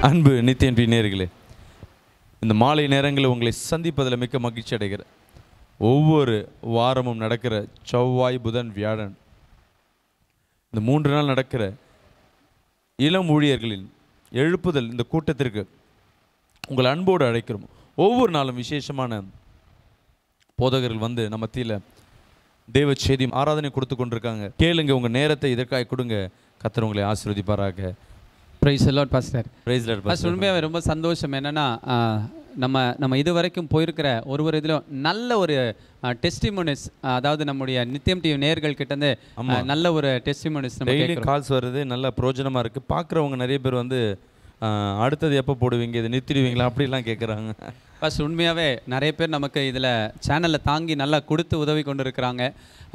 அன்பு நித்தியன் பி நேர்களே இந்த மாலை நேரங்களில் உங்களை சந்திப்பதில் மிக்க மகிழ்ச்சி அடைகிறேன் ஒவ்வொரு வாரமும் நடக்கிற செவ்வாய் புதன் வியாழன் இந்த மூன்று நாள் நடக்கிற இளம் ஊழியர்களின் எழுப்புதல் இந்த கூட்டத்திற்கு உங்கள் அன்போடு அழைக்கிறோம் ஒவ்வொரு நாளும் விசேஷமான போதகர்கள் வந்து நம்ம மத்தியில் தேவ செய்தி ஆராதனை கொடுத்து கொண்டிருக்காங்க கேளுங்க உங்கள் நேரத்தை இதற்காக கொடுங்க கத்தர் உங்களை ஆசீர்வதிப்பாராக ப்ரைஸ் எல்லாம் பாஸ்டர் பிரைஸ் ஃபர்ஸ்ட் உண்மையாகவே ரொம்ப சந்தோஷம் என்னன்னா ஆ, நம்ம நம்ம இது வரைக்கும் போயிருக்கிற ஒரு ஒரு இதிலும் நல்ல ஒரு டெஸ்டிமோனிஸ் அதாவது நம்முடைய நித்தியம் டிவி நேர்கள் கிட்ட இருந்து ஆ, நல்ல ஒரு டெஸ்டிமோனிஸ் நம்ம டெய்லி கேட்குறோம் கால்ஸ் வருது நல்ல பிரயோஜனமாக இருக்குது பார்க்குறவங்க நிறைய பேர் வந்து ஆ, அடுத்தது எப்போ போடுவீங்க இது நிறுத்திடுவீங்களா அப்படிலாம் கேட்குறாங்க ஃபர்ஸ்ட் உண்மையாகவே நிறைய பேர் நமக்கு இதில் சேனலில் தாங்கி நல்லா கொடுத்து உதவி கொண்டு இருக்கிறாங்க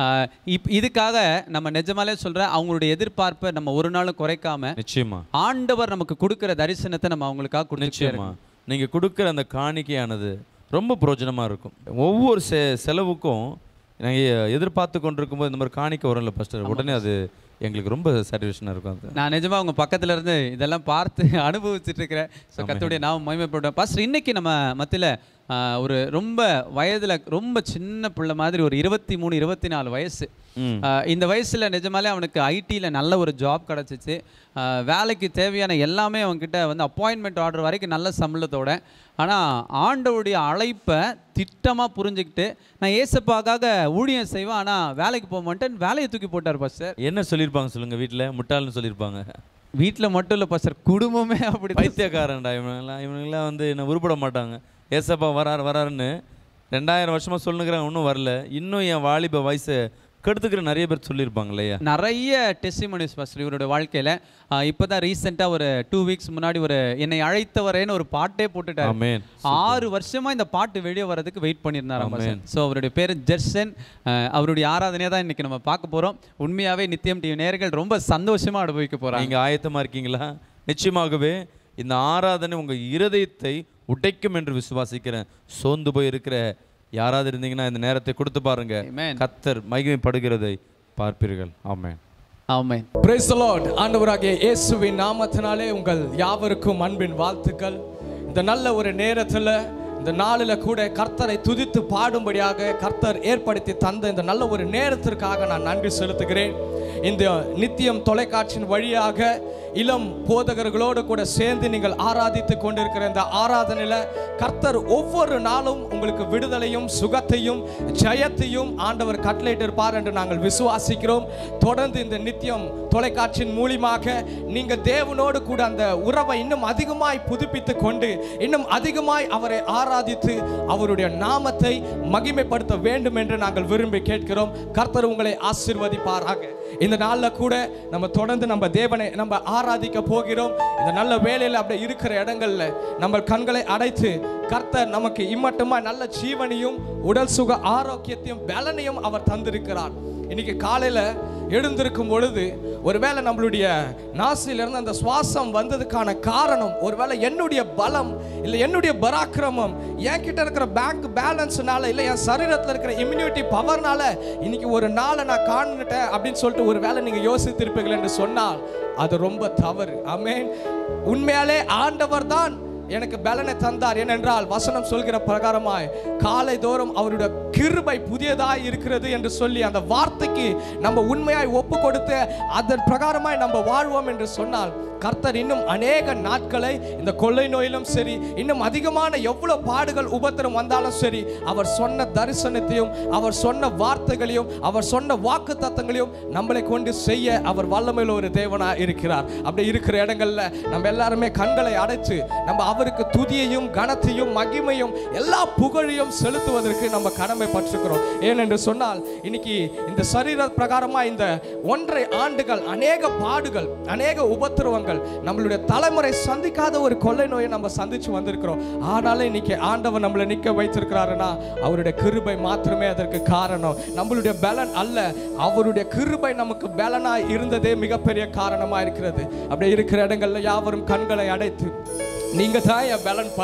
இப் இதுக்காக நம்ம நிஜமாலே சொல்கிறேன் அவங்களுடைய எதிர்பார்ப்பை நம்ம ஒரு நாளும் குறைக்காம நிச்சயமா ஆண்டவர் நமக்கு கொடுக்குற தரிசனத்தை நம்ம அவங்களுக்காக கொடுத்து நிச்சயமா நீங்கள் கொடுக்குற அந்த காணிக்கையானது ரொம்ப பிரயோஜனமாக இருக்கும் ஒவ்வொரு செ செலவுக்கும் நாங்கள் எதிர்பார்த்து கொண்டிருக்கும்போது இந்த மாதிரி காணிக்கை வரும்ல ஃபஸ்ட்டு உடனே அது எங்களுக்கு ரொம்ப சாட்டிஸ்ஃபேக்ஷனாக இருக்கும் அது நான் நிஜமா உங்க பக்கத்துல இருந்து இதெல்லாம் பார்த்து அனுபவிச்சுட்டு இருக்கிறேன் ஸோ கத்துடைய நான் மகிமைப்படுவேன் பாஸ்டர் இன்னைக்கு நம்ம மத்தியில ஆஹ், ஒரு ரொம்ப வயதுல ரொம்ப சின்ன பிள்ளை மாதிரி ஒரு இருபத்தி மூணு இருபத்தி நாலு வயசு ம். ஆஹ், இந்த வயசுல நிஜமாலே அவனுக்கு ஐடியில் நல்ல ஒரு ஜாப் கிடச்சிச்சு ஆஹ், வேலைக்கு தேவையான எல்லாமே அவன்கிட்ட வந்து அப்பாயின்மெண்ட் ஆர்டர் வரைக்கும் நல்ல சம்பளத்தோட ஆனால் ஆண்டவருடைய அழைப்பை திட்டமாக புரிஞ்சுக்கிட்டு நான் ஏசப்பாக்காக ஊழியம் செய்வேன் ஆனால் வேலைக்கு போக மாட்டேன் வேலையை தூக்கி போட்டார் பாஸ்டர் என்ன சொல்லியிருப்பாங்க சொல்லுங்கள் வீட்டில் முட்டாள்னு சொல்லியிருப்பாங்க வீட்டில் மட்டும் இல்லை பாஸ்டர் குடும்பமே அப்படி பைத்தியக்காரன்டா இவனுங்களாம் இவனுங்களாம் வந்து என்ன உருப்பட மாட்டாங்க ஏசப்பா வராரு வராருன்னு ரெண்டாயிரம் வருஷமாக சொல்லுங்கிறாங்க இன்னும் வரல இன்னும் என் வாலிப வயசை கெடுத்துக்கிற நிறைய பேர் சொல்லியிருப்பாங்க இல்லையா நிறைய டெஸ்டிமோனிஸ் பாஸ்டர் இவருடைய வாழ்க்கையில் இப்போ தான் ரீசெண்டாக ஒரு டூ வீக்ஸ் முன்னாடி ஒரு என்னை அழைத்தவரேன்னு ஒரு பாட்டே போட்டுட்டார் ஆமென் ஆறு வருஷமா இந்த பாட்டு வெளியே வர்றதுக்கு வெயிட் பண்ணியிருந்தாராம் Amen. ஸோ அவருடைய பேர் ஜெர்சன் அஹ், அவருடைய ஆராதனையை தான் இன்னைக்கு நம்ம பார்க்க போகிறோம் உண்மையாகவே நித்தியம் டிவி நேர்கள் ரொம்ப சந்தோஷமா அனுபவிக்க போகிறாங்க நீங்க ஆயத்தமா இருக்கீங்களா நிச்சயமாகவே இந்த ஆராதனை உங்க இருதயத்தை உடைக்கும் என்று விசுவாசிக்கிறேன் சோர்ந்து போய் இருக்கிற யாராவது இருந்தீங்கன்னா இந்த நேரத்தை கொடுத்து பாருங்க Amen. கத்தர் மகிமைப்படுகிறதை பார்ப்பீர்கள் ஆமென் ஆமென் பிரைஸ் லார்ட் ஆண்டவராகிய இயேசுவின் நாமத்தினாலே உங்கள் யாவருக்கும் அன்பின் வாழ்த்துக்கள் இந்த நல்ல ஒரு நேரத்தில் இந்த நாளில் கூட கர்த்தரை துதித்து பாடும்படியாக கர்த்தர் ஏற்படுத்தி தந்த இந்த நல்ல ஒரு நேரத்திற்காக நான் நன்றி செலுத்துகிறேன் இந்த நித்தியம் தொலைக்காட்சியின் வழியாக இளம் போதகர்களோடு கூட சேர்ந்து நீங்கள் ஆராதித்து கொண்டிருக்கிற இந்த ஆராதனையில் கர்த்தர் ஒவ்வொரு நாளும் உங்களுக்கு விடுதலையும் சுகத்தையும் ஜெயத்தையும் ஆண்டவர் கட்டளையிட்டிருப்பார் என்று நாங்கள் விசுவாசிக்கிறோம் தொடர்ந்து இந்த நித்தியம் தொலைக்காட்சியின் மூலியமாக நீங்க தேவனோடு கூட அந்த உறவை இன்னும் அதிகமாய் புதுப்பித்து கொண்டு இன்னும் அதிகமாய் அவரை ஆராதித்து அவருடைய நாமத்தை மகிமைப்படுத்த வேண்டும் என்று நாங்கள் விரும்பி கேட்கிறோம் கர்த்தர் உங்களை ஆசீர்வதிப்பாராக இந்த நாளில் கூட நம்ம தொடர்ந்து நம்ம தேவனை நம்ம ஆராதிக்க போகிறோம் இந்த நல்ல வேலையில் அப்படி இருக்கிற இடங்கள்ல நம்ம கண்களை அடைத்து கர்த்தர் நமக்கு இம்மட்டுமா நல்ல ஜீவனையும் உடல் சுக ஆரோக்கியத்தையும் பலனையும் அவர் தந்திருக்கிறார் இன்னைக்கு காலையில எழுந்திருக்கும் பொழுது ஒருவேளை நம்மளுடைய நாசிலிருந்து அந்த சுவாசம் வந்ததுக்கான காரணம் ஒருவேளை என்னுடைய பலம் இல்லை என்னுடைய பராக்கிரமம் என்கிட்ட இருக்கிற பேங்க் பேலன்ஸ்னால இல்லை என் சரீரத்தில் இருக்கிற இம்யூனிட்டி பவர்னால இன்னைக்கு ஒரு நாளை நான் காணுட்டேன் அப்படின்னு சொல்லிட்டு ஒரு வேளை நீங்கள் யோசித்திருப்பீர்கள் என்று சொன்னால் அது ரொம்ப தவறு ஆமென் உண்மையாலே ஆண்டவர் தான் எனக்கு பலனை தந்தார் ஏனென்றால் வசனம் சொல்கிற பிரகாரமாய் காலை தோறும் அவருடைய கிருபை புதியதாய் இருக்கிறது என்று சொல்லி அந்த வார்த்தைக்கு நம்ம உண்மையாய் ஒப்பு கொடுத்து அதன் பிரகாரமாய் நம்ம வாழ்வோம் என்று சொன்னால் கர்த்தர் இன்னும் அநேக நாட்களை இந்த கொள்ளை நோயிலும் சரி இன்னும் அதிகமான எவ்வளவு பாடுகள் உபத்திரம் வந்தாலும் சரி அவர் சொன்ன தரிசனத்தையும் அவர் சொன்ன வார்த்தைகளையும் அவர் சொன்ன வாக்கு தத்தங்களையும் நம்மளை கொண்டு செய்ய அவர் வல்லமையில் ஒரு தேவனா இருக்கிறார் அப்படி இருக்கிற இடங்கள்ல நம்ம எல்லாருமே கண்களை அடைத்து நம்ம அவருக்கு துதியையும் கனத்தையும் மகிமையும் எல்லா புகழையும் செலுத்துவதற்கு நம்ம கடமைப்பட்டிருக்கிறோம் ஏனென்று சொன்னால் இன்னைக்கு இந்த சரீர பிரகாரமா இந்த ஒன்றை ஆண்டுகள் அநேக பாடுகள் அநேக உபத்திரவங்கள் நம்மளுடைய தலைமுறை சந்திக்காத ஒரு கொள்ளை நோயை நம்ம சந்திச்சு வந்திருக்கிறோம் ஆனாலும் இன்னைக்கு ஆண்டவர் நம்மளை நிக்க வைத்திருக்கிறாருன்னா அவருடைய கிருபை மாத்திரமே அதற்கு காரணம் நம்மளுடைய பலன் அல்ல அவருடைய கிருபை நமக்கு பலனா இருந்ததே மிகப்பெரிய காரணமா இருக்கிறது அப்படியே இருக்கிற இடங்கள்ல யாவரும் கண்களை அடைத்து நீங்க தான் என் பலன்பா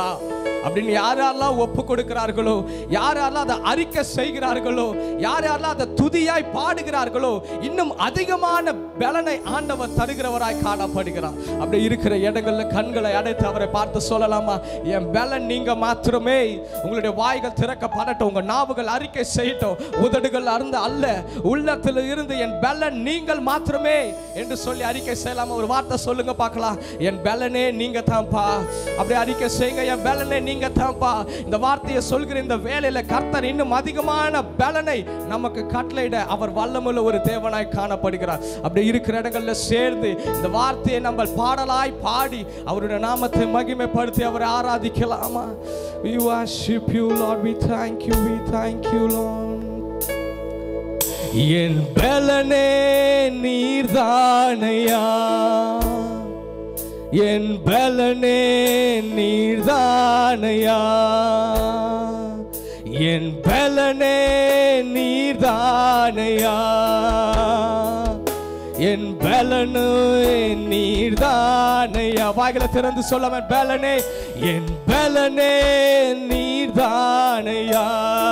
அப்படின்னு யார் யாரெல்லாம் ஒப்பு கொடுக்கிறார்களோ யார் யாரெல்லாம் அதை அறிக்கை செய்கிறார்களோ யார் யாரெல்லாம் அதை துதியாய் பாடுகிறார்களோ இன்னும் அதிகமான பலனை ஆண்டவர் தருகிறவராய் காணப்படுகிறார் அப்படி இருக்கிற இடங்கள்ல கண்களை அடைத்து அவரை பார்த்து சொல்லலாமா என் பலன் நீங்க மாத்திரமே உங்களுடைய வாய்கள் திறக்கப்படட்டும் உங்க நாவுகள் அறிக்கை செய்யட்டும் உதடுகள் அருந்து அல்ல உள்ளத்தில் இருந்து என் பலன் நீங்கள் மாத்திரமே என்று சொல்லி அறிக்கை செய்யலாமா ஒரு வார்த்தை சொல்லுங்க பார்க்கலாம் என் பலனே நீங்க தான்ப்பா அப்படி அறிக்கை செய்யுங்க என் பலனே நீங்க தான்ப்பா இந்த வார்த்தையை சொல்கிற இந்த வேலையில கர்த்தர் இன்னும் அதிகமான பலனை நமக்கு கட்டளையிட அவர் வல்லமுள்ள ஒரு தேவனாய் காணப்படுகிறார் அப்படி இருக்கிற இடங்கள்ல சேர்ந்து இந்த வார்த்தையை நம்ம பாடலாய் பாடி அவருடைய நாமத்தை மகிமைப்படுத்தி அவரை ஆராதிக்கலாமா we worship you lord we thank you we thank you lord என் பலனே நீர்தானையா என் பலனே நீர்தானையா என் பலனே நீர்தானையா என் பலனு நீர்தானையா வாய்களை திறந்து சொல்லாம பலனே என் பலனே நீர்தானையா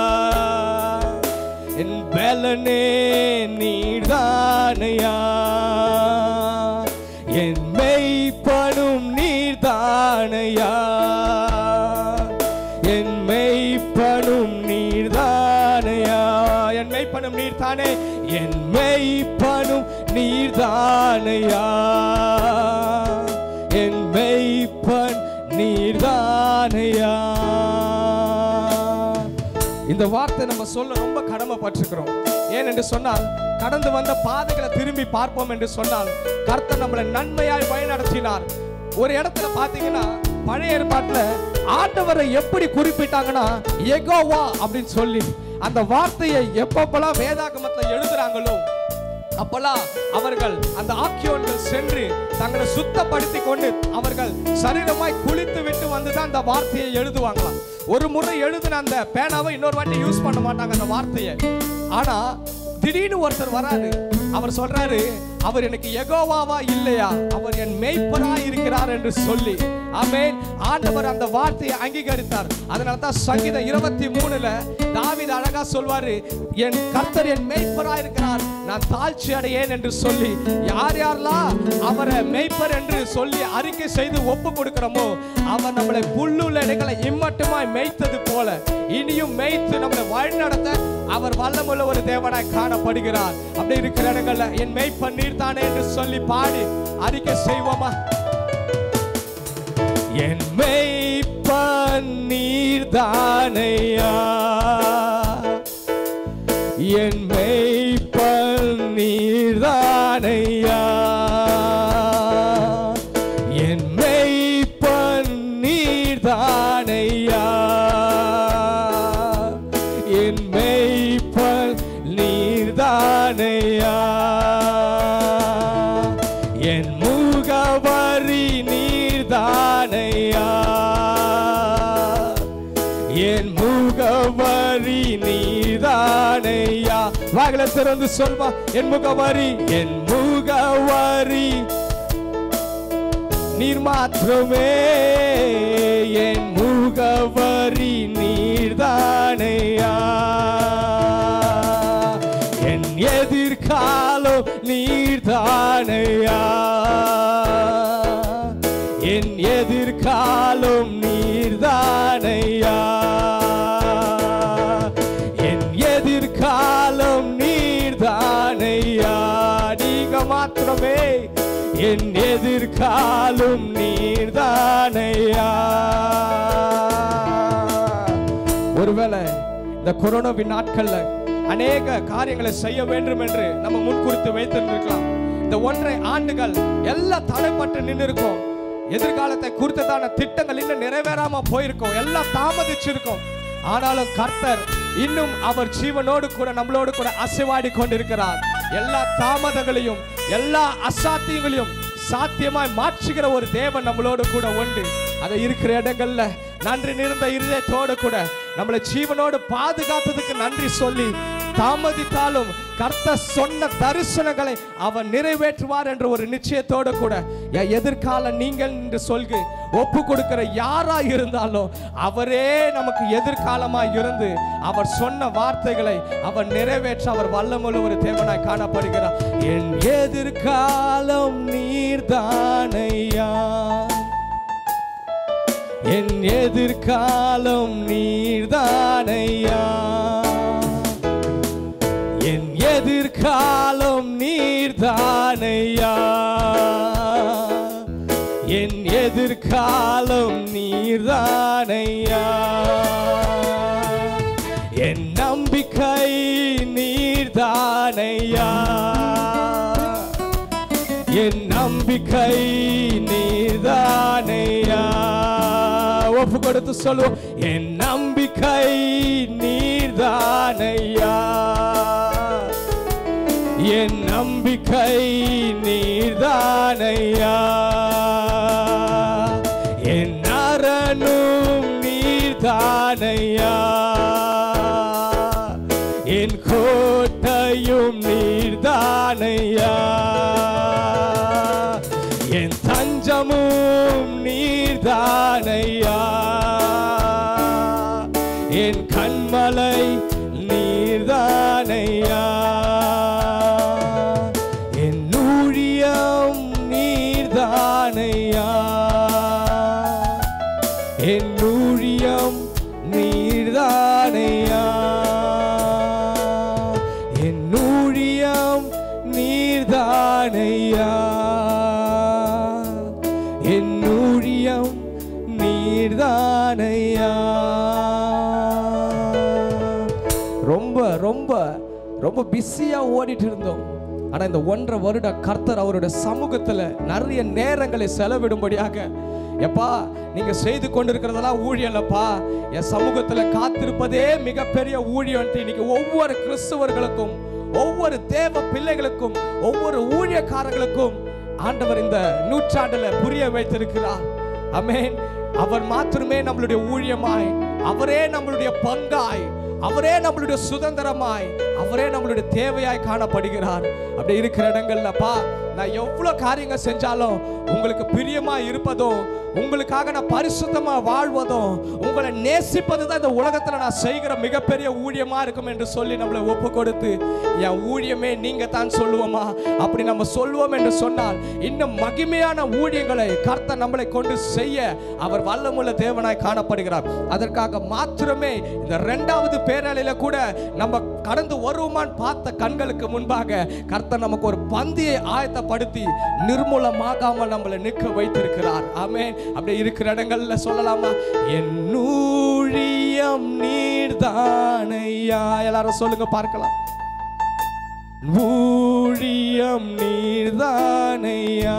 என் பலனே நீர்தானையா என் மெய்ப்பனும் நீர்தானையா என் மெய்ப்பனும் நீர்தானையா என் மெய்ப்பனும் நீர்தானே என் மெய்ப்பனும் நீர்தானையா என் மெய்ப்பன் நீர்தானையா இந்த வார்த்தை நம்ம சொல்ல ரொம்ப கடமைப்பட்டிருக்கிறோம் ஏனென்று சொன்னால் கடந்து வந்த பாதைகளை திரும்பி பார்ப்போம் என்று சொன்னால் கர்த்தர் நம்மளை நன்மையாய் வழிநடத்தினார் ஒரு இடத்துல பாத்தீங்கன்னா பழைய ஏற்பாட்டுல ஆண்டவரை எப்படி குறிப்பிட்டாங்கன்னா எகோவா அப்படின்னு சொல்லி அந்த வார்த்தையை எப்பப்பெல்லாம் வேதாகமத்துல எழுதுறாங்களோ அப்பெல்லாம் அவர்கள் அந்த ஆக்கியோன்கள் சென்று தங்களை சுத்தப்படுத்தி கொண்டு அவர்கள் சரீரமாய் குளித்து விட்டு வந்து தான் அந்த வார்த்தையை எழுதுவாங்களாம் ஒரு முறை எழுதின அந்த பேனாவை இன்னொரு வாட்டி யூஸ் பண்ண மாட்டாங்க அந்த வார்த்தையை ஆனா திடீர்னு ஒருத்தர் வராரு அவர் சொல்றாரு அவர் எனக்கு எகோவாவா இல்லையா அவர் என் மெய்ப்பரா இருக்கிறார் என்று சொல்லி ஆமென் ஆண்டவர் அந்த வார்த்தையை அங்கீகரித்தார் அதனால தான் சங்கீதம் இருபத்தி மூணுல தாவீது அழகா சொல்வாரு என் கர்த்தர் என் மெய்ப்பரா இருக்கிறார் நான் தாழ்ச்சி அடையேன் என்று சொல்லி யார் யாரெல்லாம் அவரை மெய்ப்பர் என்று சொல்லி அறிக்கை செய்து ஒப்பு கொடுக்கிறோமோ அவர் நம்மளை புல்லுள்ள இடங்களை இம்மட்டுமாய் மேய்த்தது போல இனியும் மேய்த்து நம்மளை வழிநடத்த அவர் வல்லமுள்ள ஒரு தேவனாய் காணப்படுகிறார் அப்படி இருக்கிற இடங்கள்ல என் மெய்ப்பன் நீர்தானே என்று சொல்லி பாடி அறிக்கை செய்வோமா என் மெய்ப்பன் நீர்தானையா என் மெய்ப்பன் நீர்தானையா என் மெய்ப்பன் நீர்தானையா என் மெய்ப்பன் நீர்தானையா என் முகவரி நீர்தானையா என் முகவரி நீர்தானையா வாகல திறந்து சொல்வா என் முகவரி என் முகவரி நீர் மாத்திரமே என் முகவரி நீர்தானையா என் எதிர்காலம் நீர்தானையா என் எதிர்காலம் நீர்தானையா என் எதிர்காலம் நீர்தானையா நீங்க மாத்திரமே என் எதிர்காலம் நீர்தானையா ஒருவேளை இந்த கொரோனாவின் நாட்கள்ல அநேக காரியங்களை செய்ய வேண்டும் என்று நம்ம முன்குறித்து வைத்திருந்திருக்கலாம் இந்த ஒன்றை ஆண்டுகள் எல்லாம் தடைப்பட்டு நின்று இருக்கும் எதிர்காலத்தை குறித்ததான திட்டங்கள் இன்னும் நிறைவேறாம போயிருக்கும் எல்லாம் தாமதிச்சிருக்கும் ஆனாலும் கர்த்தர் இன்னும் அவர் ஜீவனோடு கூட நம்மளோடு கூட அசைவாடி கொண்டிருக்கிறார் எல்லா தாமதங்களையும் எல்லா அசாத்தியங்களையும் சாத்தியமாய் மாற்றுகிற ஒரு தேவன் நம்மளோடு கூட உண்டு அதை இருக்கிற இடங்கள்ல நன்றி நிறைந்த இருதயத்தோடு கூட நம்மளை ஜீவனோடு பாதுகாத்ததுக்கு நன்றி சொல்லி தாமதித்தாலும் கர்த்தர் சொன்ன தரிசனங்களை அவர் நிறைவேற்றுவார் என்ற ஒரு நிச்சயத்தோடு கூட என் எதிர்கால நீங்கள் என்று சொல்கு ஒப்பு கொடுக்கிற யாரா இருந்தாலும் அவரே நமக்கு எதிர்காலமா இருந்து அவர் சொன்ன வார்த்தைகளை அவர் நிறைவேற்ற அவர் வல்லமுள்ள ஒரு தேவனாய் காணப்படுகிறார் என் எதிர்காலம் நீர்தானையா என் எதிர்காலம் நீர்தானையா என் எதிர்காலம் நீர்தானையா என் எதிர்காலம் நீர்தானையா என் நம்பிக்கை நீர்தானையா என் நம்பிக்கை நீர்தானையா ஒப்பு கொடுத்து சொல்லுவோம் என் நம்பிக்கை நீர்தானையா என் நம்பிக்கை நீர்தானையா என் அரணும் நீர்தானையா என் கோட்டையும் நீர்தானையா என் தஞ்சமும் நீர்தானையா என் கண்மலை நீர்தானையா என் ஊழியம் நீர்தானையா என் ஊழியம் நீர்தானையா என் ஊழியம் நீர்தானையா என் ஊழியம் நீர்தானையா ரொம்ப ரொம்ப ரொம்ப பிஸியா ஓடிட்டு இருந்தோம் ஆனா இந்த ஒன்றரை வருட கர்த்தர் அவருடைய சமூகத்துல நிறைய நேரங்களை செலவிடும்படியாக எப்பா நீங்க செய்து கொண்டிருக்கிறதெல்லாம் ஊழியம்லப்பா என் சமூகத்துல காத்திருப்பதே மிகப்பெரிய ஊழியம் இன்னைக்கு ஒவ்வொரு கிறிஸ்துவர்களுக்கும் ஒவ்வொரு தேவ பிள்ளைகளுக்கும் ஒவ்வொரு ஊழியக்காரர்களுக்கும் ஆண்டவர் இந்த நூற்றாண்டுல புரிய வைத்திருக்கிறார் அமேன் அவர் மாத்திரமே நம்மளுடைய ஊழியமாய் அவரே நம்மளுடைய பங்காய் அவரே நம்மளுடைய சுதந்திரமாய் அவரே நம்மளுடைய தேவையாய் காணப்படுகிறார் அப்படி இருக்கிற இடங்கள்லப்பா நான் எவ்வளவு காரியங்கள் செஞ்சாலும் உங்களுக்கு பிரியமா இருப்பதும் உங்களுக்காக நான் பரிசுத்தமா வாழ்வதும் உங்களை நேசிப்பது தான் இந்த உலகத்துல நான் செய்கிற மிகப்பெரிய ஊழியமா இருக்கும் என்று சொல்லி நம்மளை ஒப்பு கொடுத்து என் ஊழியமே நீங்க தான் சொல்லுவோமா அப்படி நம்ம சொல்லுவோம் என்று சொன்னால் இன்னும் மகிமையான ஊழியங்களை கர்த்தர் நம்மளை கொண்டு செய்ய அவர் வல்லமுள்ள தேவனாய் காணப்படுகிறார் அதற்காக மாத்திரமே இந்த இரண்டாவது பேரலையில கூட நம்ம கடந்து வருவோமான்னு பார்த்த கண்களுக்கு முன்பாக கர்த்தர் நமக்கு ஒரு பந்தியை ஆயத்தப்படுத்தி நிர்மூலமாகாமல் நம்மளை நிற்க வைத்திருக்கிறார் ஆமென் அப்படி இருக்கிற இடங்கள்ல சொல்லலாமா என் ஊழியம் நீர்தானையா எல்லாரும் சொல்லுங்க பார்க்கலாம் ஊழியம் நீர்தானையா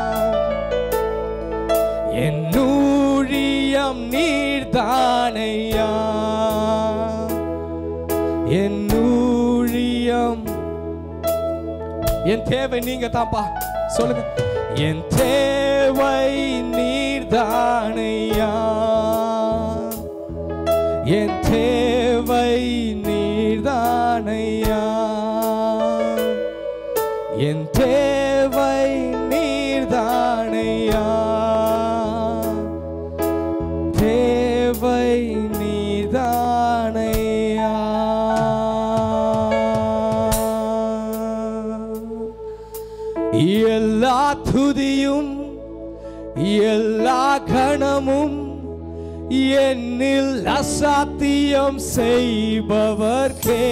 என் ஊழியம் நீர்தானையா என் ஊழியம் என் தேவை நீங்க தான்ப்பா சொல்லுங்க என் தேவை நீர்தானையா என் தேவை நீர்தானையா என் தேவை நீர்தானையா தேவை நீர்தானையா எல்லா துதியும் எல்லா கணமும் என்னில் அசாத்தியம் செய்பவர்க்கே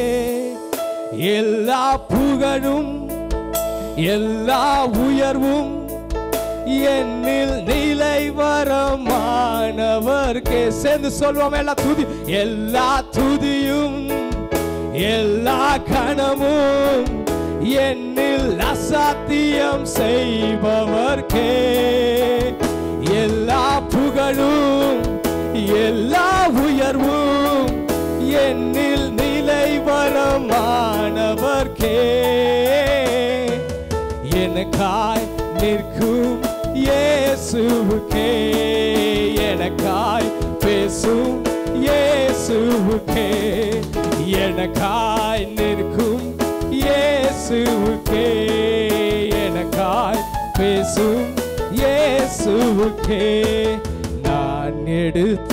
எல்லா புகழும் எல்லா உயர்வும் என்னில் நிலை வரமானவர்க்கே சேர்ந்து சொல்வோம் எல்லா துதி எல்லா துதியும் எல்லா கணமும் என்னில் அசாத்தியம் செய்பவர்க்கே எல்லா புகழும் எல்லா உயர்வும் என்னில் நிலை வரமானவர்க்கே எனக்காய் நிற்கும் இயேசுவுக்கே எனக்காய் பேசும் இயேசுவுக்கே எனக்காய் நிற்கும் இயேசுவுக்கே எனக்காய் பேசும் இயேசுவுக்கே நான் எடுத்த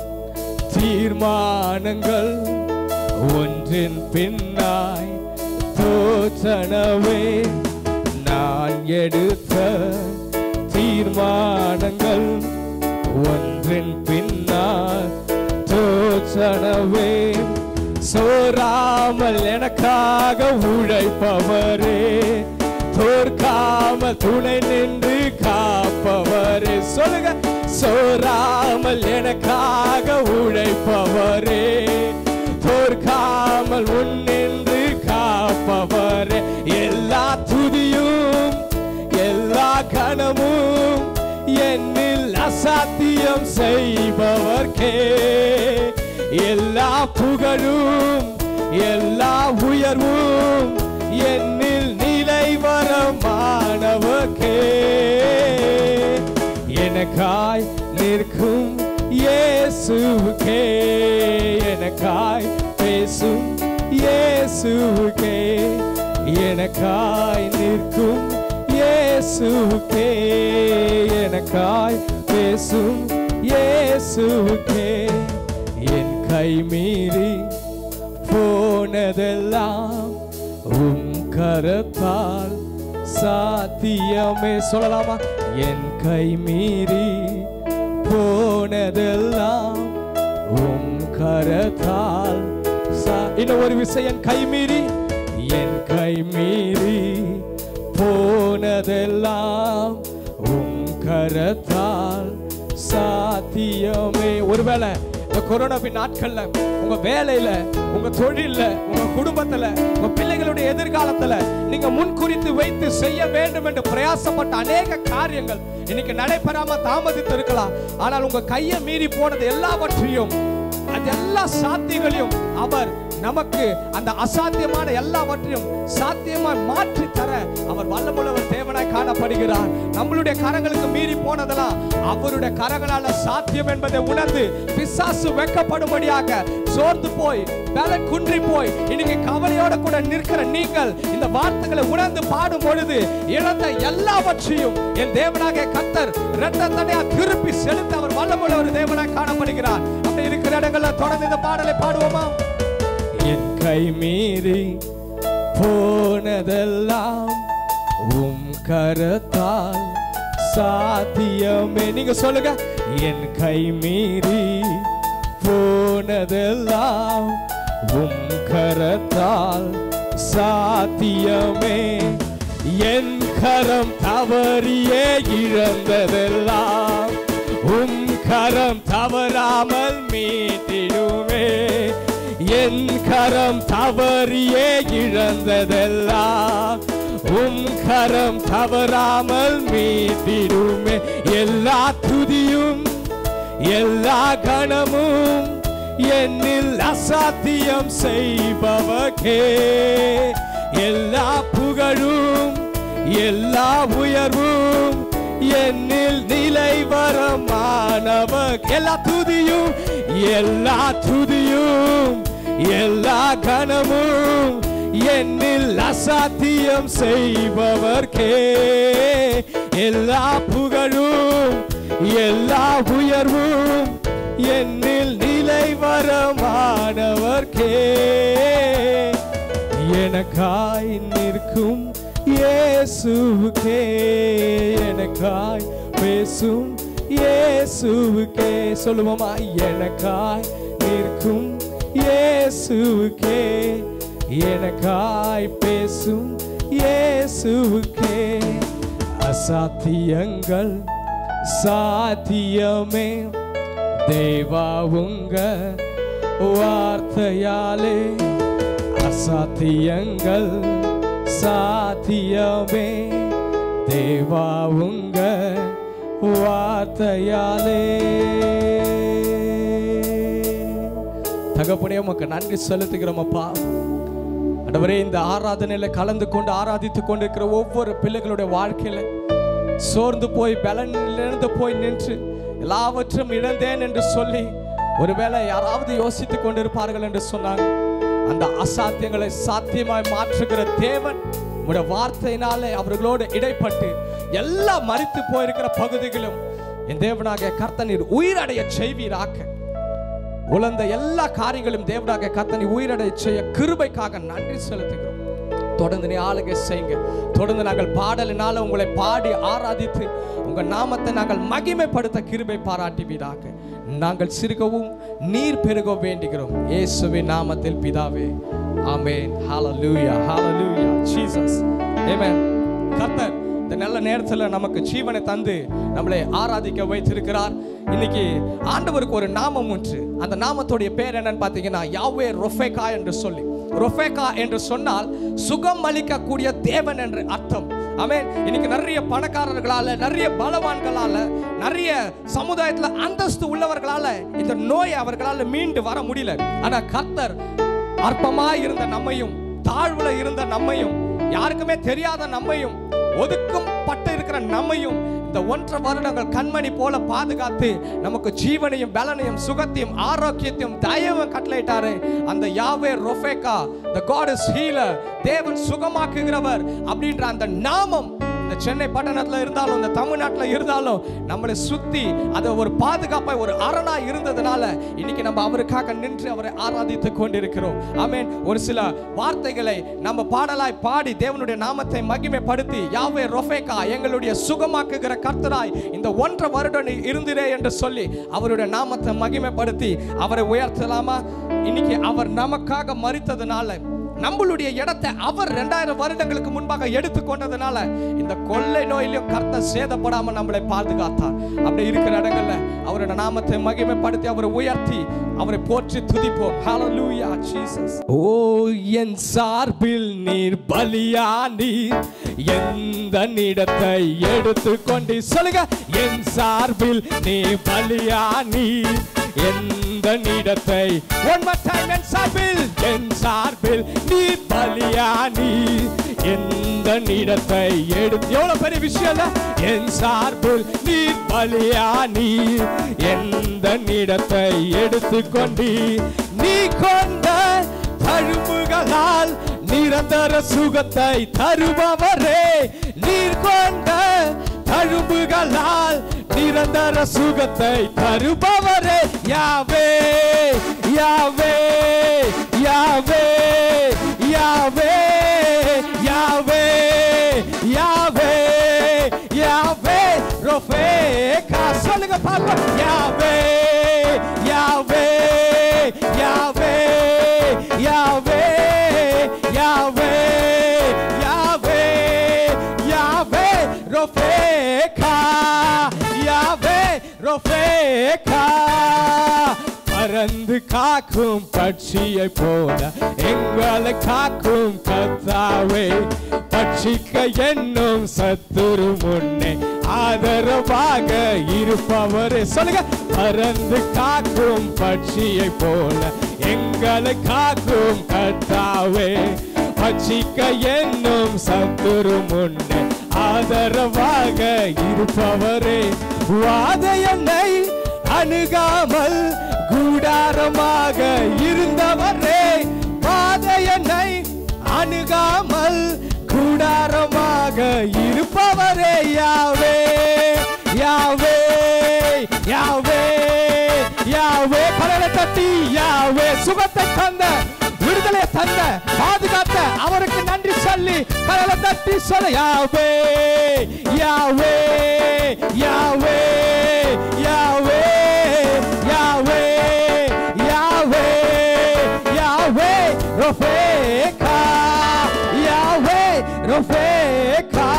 தீர்மானங்கள் ஒன்றின் பின்னாய் தோற்றனவே நான் எடுத்த தீர்மானங்கள் ஒன்றின் பின்னால் தோற்றனவே சோராமல் எனக்காக உழைப்பவரே தோற்காமல் துணை நின்று காப்பவரே சொல்லுங்க சோராமல் எனக்காக உழைப்பவரே தோற்காமல் முன்னின்று காப்பவரே எல்லா துதியும் எல்லா கணமும் என்னில் அசாத்தியம் செய்பவர்க்கே எல்லா புகழும் எல்லா உயர்வும் என்னில் நிலை வரமானவர்க்கே எனக்காய் நிற்கும் இயேசுவுக்கே எனக்காய் பேசும் இயேசுவுக்கே எனக்காய் நிற்கும் இயேசுவுக்கே எனக்காய் பேசும் இயேசுவுக்கே என் கை மீறி போனதெல்லாம் உம் கரத்தால் சாத்தியமே சொல்லலாமா என் கை மீறி போனதெல்லாம் உம் கரத்தால் சா- இன்னும் ஒரு விஷயம் கை மீறி என் கை மீறி போனதெல்லாம் உம் கரத்தால் சாத்தியமே ஒருவேளை இந்த கொரோனாவின் நாட்கள்ல உங்க வேலையில உங்க தொழில்ல உங்க குடும்பத்துல உங்க பிள்ளைகளுடைய எதிர்காலத்துல நீங்க முன்குறித்து வைத்து செய்ய வேண்டும் என்று பிரயாசப்பட்ட அநேக காரியங்கள் இன்னைக்கு நடைபெறாம தாமதித்து இருக்கலாம் ஆனால் உங்க கையை மீறி போனது எல்லாவற்றையும் அது எல்லா சாத்தியங்களையும் அவர் நமக்கு அந்த அசாத்தியமான எல்லாவற்றையும் சாத்தியமாய் மாற்றி தர அவர் வல்லமுள்ளவர் தேவனாய் காணப்படுகிறார் நம்மளுடைய கரங்களுக்கு மீறி போனதெல்லாம் அவருடைய கரங்களால சாத்தியம் என்பதை உணர்ந்து பிசாசு வெட்கப்படும்படியாக சோர்ந்து போய் பலன் குன்றி போய் இன்னைக்கு கவலையோட கூட நிற்கிற நீங்கள் இந்த வார்த்தைகளை உணர்ந்து பாடும் பொழுது இழந்த எல்லாவற்றையும் என் தேவனாகிய கத்தர் இரத்த தடையா திருப்பி செலுத்த அவர் வல்லமுள்ள ஒரு தேவனாய் காணப்படுகிறார் அப்படி இருக்கிற இடங்கள்ல தொடர்ந்து இந்த பாடலை பாடுவோமா என் கை மீறி போனதெல்லாம் உம் கரத்தால் சாத்தியமே நீங்க சொல்லுங்க என் கை மீறி போனதெல்லாம் உம் கரத்தால் சாத்தியமே என் கரம் தவறியே இழந்ததெல்லாம் உம் கரம் தவறாமல் மீட்டிடுமே என் கரம் தவறியே இழந்ததெல்லாம் உம் கரம் தவறாமல் மீட்டிடுமே எல்லா துதியும் எல்லா கணமும் என்னில் அசாத்தியம் செய்பவகே எல்லா புகழும் எல்லா உயர்வும் என்னில் நிலை வரமானவர் எல்லா துதியும் எல்லா துதியும் எல்லா கணமும் என்னில் அசாத்தியம் செய்பவர்க்கே எல்லா புகழும் எல்லா உயர்வும் என்னில் நிலை வரமானவர்க்கே எனக்காய் நிற்கும் இயேசுவுக்கே எனக்காய் பேசும் இயேசுவுக்கே சொல்லுவோமா எனக்காய் நிற்கும் இயேசுவுக்கே எனக்காய் பேசும் இயேசுவுக்கே அசாத்தியங்கள் சாத்தியமே தேவா உங்க வார்த்தையாலே அசாத்தியங்கள் சாத்தியமே தேவா உங்க வார்த்தையாலே தகப்பனே உமக்கு நன்றி செலுத்துகிறோம் அப்பா ஆண்டவரே இந்த ஆராதனையில கலந்து கொண்டு ஆராதித்துக் கொண்டிருக்கிற ஒவ்வொரு பிள்ளைகளுடைய வாழ்க்கையில சோர்ந்து போய் பலன் இழந்து போய் நின்று எல்லாவற்றும் இழந்தேன் என்று சொல்லி ஒருவேளை யாராவது யோசித்துக் கொண்டிருப்பார்கள் என்று சொன்னாங்க அந்த அசாத்தியங்களை சாத்தியமாய் மாற்றுகிற தேவன் உடைய வார்த்தையினாலே அவர்களோடு இடைப்பட்டு எல்லா மறித்து போயிருக்கிற பகுதிகளும் என் தேவனாக கர்த்தனீர் உயிரடைய செய்வீராக்க உழந்த எல்லா காரியங்களும் தேவனாக கர்த்தனை உயிரடைய செய்ய கிருபைக்காக நன்றி செலுத்துகிறோம் தொடர்ந்து நீ ஆளுகை செய்யுங்க தொடர்ந்து நாங்கள் பாடலினால உங்களை பாடி ஆராதித்து உங்க நாமத்தை நாங்கள் மகிமைப்படுத்த கிருபை பாராட்டுவீராக நாங்கள் சிறுகவும் நீர் பெருக வேண்டுகிறோம் இயேசுவின் நாமத்தில் பிதாவே ஆமென் ஹalleluya ஹalleluya ஜீசஸ் ஆமென் கர்த்தர் இந்த நல்ல நேரத்தில் நமக்கு ஜீவனை தந்து நம்மளை ஆராதிக்க வைத்திருக்கிறார் இன்னைக்கு ஆண்டவருக்கு ஒரு நாமம் உண்டு அந்த நாமத்துடைய பேர் என்னன்னு பார்த்தீங்கன்னா யாவே ரொஃபேகா என்று சொல்லி ரொஃபேகா என்று சொன்னால் சுகம் அளிக்கக்கூடிய தேவன் என்று அர்த்தம் ஆமென் இன்னைக்கு நிறைய பணக்காரர்களால நிறைய பலவான்களால நிறைய சமுதாயத்துல அந்தஸ்து உள்ளவர்களால இந்த நோய் அவர்களால மீண்டு வர முடியல ஆனா கர்த்தர் அற்பமா இருந்த நம்மையும் தாழ்வுல இருந்த நம்மையும் யாருக்குமே தெரியாத நம்மையும் ஒதுக்கும் பட்டு இருக்கிற நம்மையும் இந்த ஒன்றரை வருடங்கள் கண்மணி போல பாதுகாத்து நமக்கு ஜீவனையும் பலனையும் சுகத்தையும் ஆரோக்கியத்தையும் தயவும் கட்டளையிட்டாரு அந்த யாவே ரொஃபேகா the god is healer தேவன் சுகமாக்குகிறவர் அப்படின்ற அந்த நாமம் இந்த சென்னை பட்டணத்துல இருந்தாலும் இந்த தமிழ்நாட்டுல இருந்தாலும் நம்மளை சுத்தி அது ஒரு பாதுகாப்பாய் ஒரு அரணா இருந்ததுனால இன்னைக்கு நம்ம அவருக்காக நின்று அவரை ஆராதித்து கொண்டிருக்கிறோம் ஆமென் ஒரு சில வார்த்தைகளை நம்ம பாடலாய் பாடி தேவனுடைய நாமத்தை மகிமைப்படுத்தி யாவே ரொஃபேகா எங்களுடைய சுகமாக்குகிற கர்த்தராய் இந்த ஒன்றரை வருடம் நீ இருந்திரே என்று சொல்லி அவருடைய நாமத்தை மகிமைப்படுத்தி அவரை உயர்த்தலாமா இன்னைக்கு அவர் நமக்காக மறித்ததுனால நம்மளுடைய இடத்தை அவர் ரெண்டாயிரம் வருடங்களுக்கு முன்பாக எடுத்து கொண்டதுனால இந்த கொள்ளை நோயிலையும் கர்த்தர் சேதப்படாம நம்மளை பாதுகாத்தார் அப்படி இருக்கிற இடங்கள்ல அவரோட நாமத்தை மகிமைப்படுத்தி அவரை உயர்த்தி அவரை போற்றி துதிப்போம் ஹalleluya ஜீசஸ் ஓ என் சார்பில் நீர் பலியானி எந்த இடத்தை எடுத்து கொண்டு சொல்லுங்க என் சார்பில் நீ பலியானி எந்த இடத்தை ஒன் more time என் சார்பில் என் சார்பில் நீ பலியானி எந்த இடத்தை எடுத்து எவ்வளவு பெரிய விஷயம் இல்ல என் சார்பில் நீ பலியானி எந்த இடத்தை எடுத்துக்கொண்டு நீ கொண்ட தழும்புகளால் நிரந்தர சுகத்தை தருபவரே நீர் கொண்ட தழும்புகளால் நிரந்தர சுகத்தை தருபவரே யாவே யாவே யாவே யாவே யாவே யாவே யாவே ரொஃபேகா சொல்லுங்க பாப்பா யாவே யாவே யாவே யாவே யாவே யாவே யாவே ரொஃபேகா யாவே ரொஃபேகா பறந்து காக்கும் பட்சியை போல எங்களை காக்கும் கத்தாவே பட்சிக்க என்னும் சத்துரு முன்னே ஆதரவாக இருப்பவரே சொல்லுங்க பறந்து காக்கும் பட்சியை போல எங்களை காக்கும் கத்தாவே பட்சிக்க என்னும் சத்துரு முன்னே ஆதரவாக இருப்பவரே வாத என்னை அணுகாமல் கூடாரமாக இருந்தவரே பாதையனை அணுகாமல் கூடாரமாக இருப்பவரே யாவே யாவே யாவே யாவே பலரை தட்டி யாவே சுகத்தை தந்த விடுதலை தந்த பாதுகாத்த அவருக்கு நன்றி சொல்லி கடலை தட்டி சொல்ல யாவே யாவே யாவே யாவே யாவே யாவே யாவே ரொஃபேகா யாவே ரொஃபேகா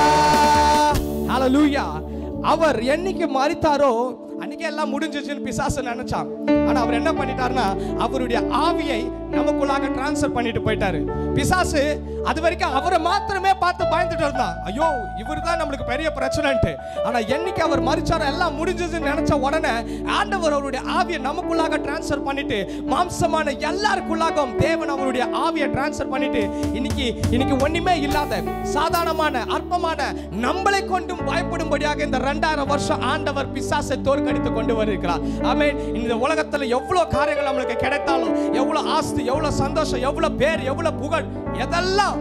ஹalleluya அவர் என்னைக்கு மறித்தாரோ அன்னைக்கு எல்லாம் முடிஞ்சிச்சுன்னு பிசாசு நினைச்சான் ஆனா அவர் என்ன பண்ணிட்டாருன்னா அவருடைய ஆவியை நமக்குள்ளாக டிரான்ஸ்ஃபர் பண்ணிட்டு போயிட்டாரு பிசாசு அது வரைக்கும் அவரை மாத்திரமே பார்த்து பயந்துட்டு இருந்தான் ஐயோ இவர் தான் நம்மளுக்கு பெரிய பிரச்சனைன்ட்டு ஆனா என்னைக்கு அவர் மறிச்சாரோ எல்லாம் முடிஞ்சதுன்னு நினைச்ச உடனே ஆண்டவர் அவருடைய ஆவியை நமக்குள்ளாக டிரான்ஸ்ஃபர் பண்ணிட்டு மாம்சமான எல்லாருக்குள்ளாகவும் தேவன் அவருடைய ஆவியை டிரான்ஸ்ஃபர் பண்ணிட்டு இன்னைக்கு இன்னைக்கு ஒண்ணுமே இல்லாத சாதாரணமான அற்பமான நம்மளை கொண்டும் பயப்படும்படியாக இந்த ரெண்டாயிரம் வருஷம் ஆண்டவர் பிசாசை தோற்கடித்து கொண்டு வருகிறார் ஆமென் இந்த உலகத்துல எவ்வளவு காரியங்கள் நம்மளுக்கு கிடைத்தாலும் எவ்வளவு ஆஸ்தி எவ்வளவு சந்தோஷம் எவ்வளவு பேர் எவ்வளவு புகழ் எதெல்லாம்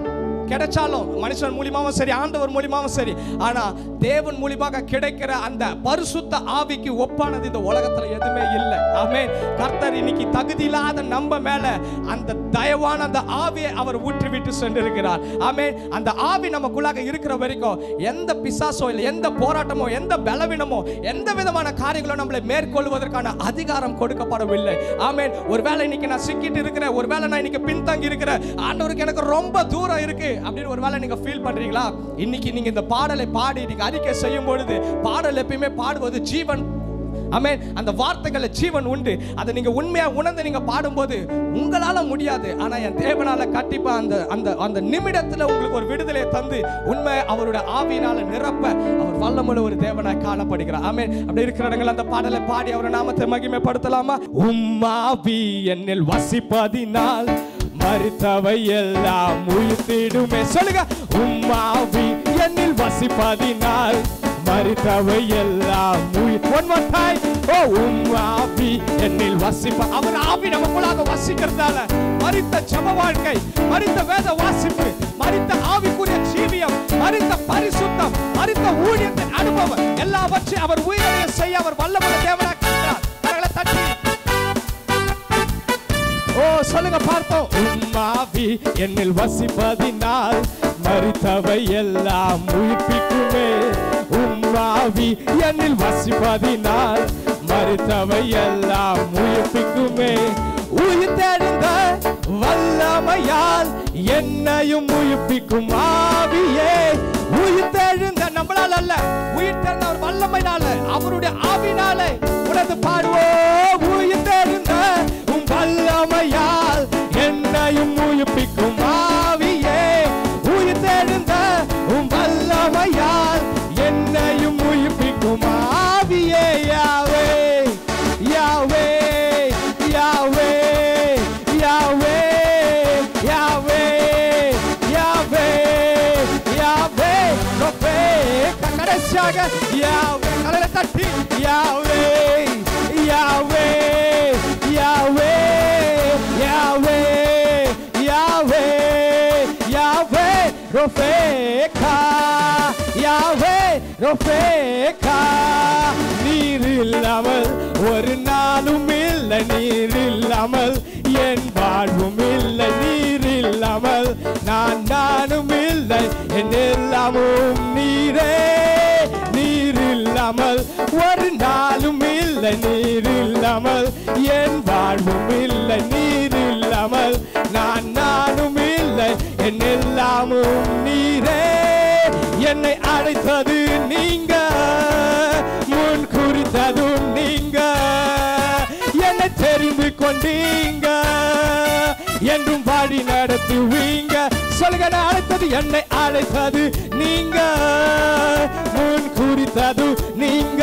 கிடைச்சாலும் மனுஷன் மூலியமாவும் சரி ஆண்டவர் மூலியமாவும் சரி ஆனா தேவன் மூலியமாக கிடைக்கிற அந்த பரிசுத்த ஆவிக்கு ஒப்பானது இந்த உலகத்துல எதுவுமே இல்லை ஆமென் கர்த்தர் இன்னைக்கு தகுதி இல்லாத நம்ம மேல அந்த தயவான அந்த ஆவியை அவர் ஊற்றி விட்டு சென்றிருக்கிறார் ஆமென் அந்த ஆவி நமக்குள்ளாக இருக்கிற வரைக்கும் எந்த பிசாசோ இல்லை எந்த போராட்டமோ எந்த பலவீனமோ எந்த விதமான காரியங்களும் நம்மளை மேற்கொள்வதற்கான அதிகாரம் கொடுக்கப்படவில்லை ஆமென் ஒருவேளை இன்னைக்கு நான் சிக்கிட்டு இருக்கிறேன் ஒருவேளை நான் இன்னைக்கு பின்தங்கி இருக்கிறேன் ஆண்டவருக்கு எனக்கு ரொம்ப தூரம் இருக்கு அப்படின்னு ஒருவேளை நீங்க ஃபீல் பண்றீங்களா இன்னைக்கு நீங்க இந்த பாடலை பாடி நீங்க அறிக்கை செய்யும் பொழுது பாடல் எப்பயுமே பாடுவது ஜீவன் ஆமென் அந்த வார்த்தைகளை ஜீவன் உண்டு அதை நீங்க உண்மையா உணர்ந்து நீங்க பாடும்போது உங்களால முடியாது ஆனா என் தேவனால கண்டிப்பா அந்த அந்த அந்த நிமிடத்துல உங்களுக்கு ஒரு விடுதலை தந்து உண்மை அவருடைய ஆவியினால நிரப்ப அவர் வல்லமுள்ள ஒரு தேவனாய் காணப்படுகிறார் ஆமென் அப்படி இருக்கிற இடங்கள் அந்த பாடலை பாடி அவர் நாமத்தை மகிமைப்படுத்தலாமா உம்மாவி என்னில் வசிப்பதினால் மறித்தவை எல்லாம் உயிர்த்திடுமே சொல்லுங்க உம்மாவி என்னில் வசிப்பதினால் மறித்தவை எல்லாம் உயிர் ஒன் more time ஓ உம் ஆவி என்னில் வசிப்ப அவர் ஆவி நமக்குள்ளாக வசிக்கிறதால மறித்த ஜப வாழ்க்கை மறித்த வேத வாசிப்பு மறித்த ஆவிக்குரிய ஜீவியம் மறித்த பரிசுத்தம் மறித்த ஊழியத்தின் அனுபவம் எல்லாவற்றையும் அவர் உயிரைய செய்ய அவர் வல்லமுள்ள தேவனாக இருக்கிறார் கரங்களை தட்டி ஓ சொல்லுங்க பார்த்தோம் உம்மாவி என்னில் வசிப்பதினால் மறித்தவை எல்லாம் உயிர்ப்பிக்குமே உம்மாவி என்னில் வசிப்பதினால் மறித்தவை எல்லாம் உயிர்ப்பிக்குமே உயிர் தெழுந்த வல்லமையால் என்னையும் உயிர்ப்பிக்கும் ஆவியே உயிர் தெழுந்த நம்மளால அல்ல உயிர் தெழுந்த அவர் வல்லமைனால அவருடைய ஆவினாலே உனது பாடுவோம் உயிர் தெழுந்த உம் வல்லமையால் என்னையும் உயிர்ப்பிக்கும் ஆவியே உயிர் தெழுந்த உம் வல்லமையால் என்னையும் உயிர்ப்பிக்கும் ஆவியே யாவே யாவே யாவே யாவே யாவே யாவே யாவே ரொப்பே கடைசியாக யாவே கலையில தட்டி யாவே யாவே யாவே யாவே யாவே யாவே ரொஃபேகா யாவே ரொஃபேகா நீர் இல்லாமல் ஒரு நாளும் இல்லை நீர் இல்லாமல் என் வாழ்வும் இல்லை நீர் இல்லாமல் நான் நானும் இல்லை என் எல்லாமும் நீரே நீர் இல்லாமல் ஒரு நாளும் இல்லை நீர் இல்லாமல் என் வாழ்வும் இல்லை நீர் இல்லாமல் நான் நானும் இல்லை என் எல்லாமும் நீரே என்னை அழைத்தது நீங்க முன் குறித்ததும் நீங்க என்னை தெரிந்து கொண்டீங்க என்றும் வழி நடத்துவீங்க சொல்லுங்க நான் அழைத்தது என்னை அழைத்தது நீங்க முன் குறித்தது நீங்க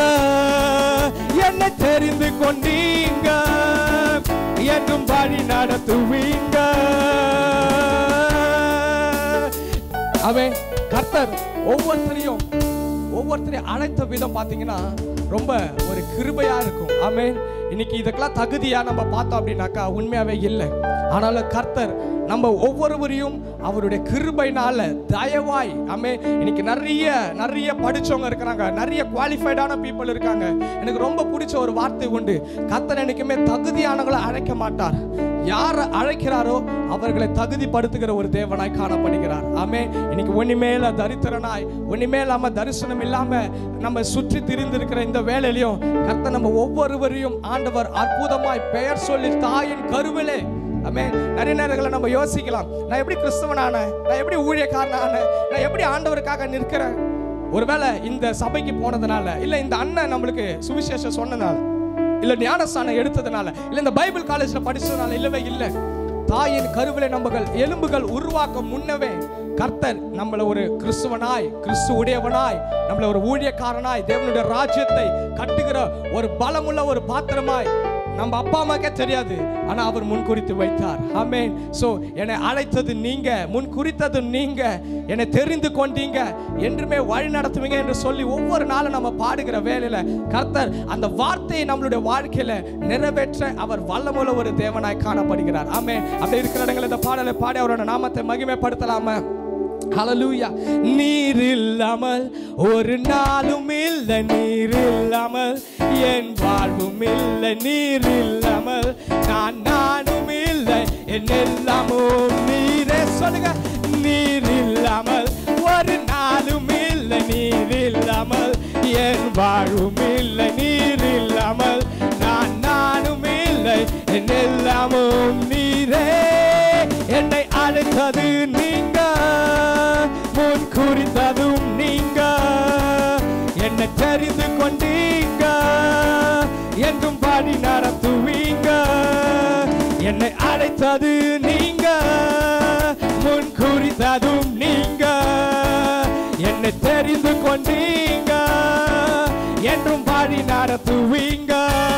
என்னை தெரிந்து கொண்டீங்க என்றும் வழி நடத்துவீங்க அவன் கர்த்தர் ஒவ்வொருத்தரையும் ஒவ்வொருத்தரையும் அழைத்த விதம் பார்த்தீங்கன்னா ரொம்ப ஒரு கிருபையா இருக்கும் ஆமென் இன்னைக்கு இதுக்கெல்லாம் தகுதியா நம்ம பார்த்தோம் அப்படின்னாக்கா உண்மையாவே இல்லை ஆனாலும் கர்த்தர் நம்ம ஒவ்வொருவரையும் அவருடைய கிருபைனால தயவாய் ஆமே இன்னைக்கு நிறைய நிறைய படிச்சவங்க இருக்கிறாங்க நிறைய குவாலிஃபைடான பீப்புள் இருக்காங்க எனக்கு ரொம்ப பிடிச்ச ஒரு வார்த்தை உண்டு கர்த்தர் என்னைக்குமே தகுதியானவங்களை அழைக்க மாட்டார் யாரை அழைக்கிறாரோ அவர்களை தகுதிப்படுத்துகிற ஒரு தேவனாய் காணப்படுகிறார் ஆமே இன்னைக்கு ஒன்னிமேல தரித்திரனாய் ஒன்னிமே இல்லாம தரிசனம் இல்லாம நம்ம சுற்றி திரிந்திருக்கிற இந்த வேலையிலையும் கர்த்தர் நம்ம ஒவ்வொருவரையும் ஆண்டவர் அற்புதமாய் பெயர் சொல்லி தாயின் கருவிலே ஆமே நிறைய நேரங்களில் நம்ம யோசிக்கலாம் நான் எப்படி கிறிஸ்தவனான நான் எப்படி ஊழியக்காரனான நான் எப்படி ஆண்டவருக்காக நிற்கிறேன் ஒருவேளை இந்த சபைக்கு போனதுனால இல்ல இந்த அண்ணன் நம்மளுக்கு சுவிசேஷம் சொன்னனால இல்ல ஞானஸ்தானம் எடுத்ததுனால இல்ல இந்த பைபிள் காலேஜ்ல படிச்சதுனால இல்லவே இல்லை தாயின் கருவிலை நம்பகள் எலும்புகள் உருவாக்க முன்னவே கர்த்தர் நம்மள ஒரு கிறிஸ்துவனாய் கிறிஸ்து உடையவனாய் நம்மள ஒரு ஊழியக்காரனாய் தேவனுடைய ராஜ்யத்தை கட்டுகிற ஒரு பலமுள்ள ஒரு பாத்திரமாய் நம்ம அப்பா அம்மாக்கே தெரியாது ஆனா அவர் முன் குறித்து வைத்தார் ஆமென் சோ என்னை அழைத்தது நீங்க முன் குறித்தது நீங்க என்னை தெரிந்து கொண்டீங்க என்றுமே வழி நடத்துவீங்க என்று சொல்லி ஒவ்வொரு நாளும் நம்ம பாடுகிற வேலையில கர்த்தர் அந்த வார்த்தையை நம்மளுடைய வாழ்க்கையில நிறைவேற்ற அவர் வல்லமுள்ள ஒரு தேவனாய் காணப்படுகிறார் ஆமென் அப்படி இருக்கிற இடங்களில் இந்த பாடலை பாடி அவரோட நாமத்தை மகிமைப்படுத்தலாமா ஹalleluya நீர் இல்லாமல் ஒரு நாளும் இல்லை நீர் இல்லாமல் என் வாழ்வும் இல்லை நீர் இல்லாமல் நான் நானும் இல்லை என் எல்லாமும் நீரே சொல்லுங்க நீர் இல்லாமல் ஒரு நாளும் இல்லை நீர் இல்லாமல் என் வாழ்வும் இல்லை நீர் இல்லாமல் நான் நானும் இல்லை என் எல்லாமும் நீரே என்னை அழைத்தது நீங்க முன் குறித்ததும் நீங்க என்னை தெரிந்து கொண்டீங்க என்றும் பாடி நடத்துவீங்க என்னை அழைத்தது நீங்க முன் குறித்ததும் நீங்க என்னை தெரிந்து கொண்டீங்க என்றும் பாடி நடத்துவீங்க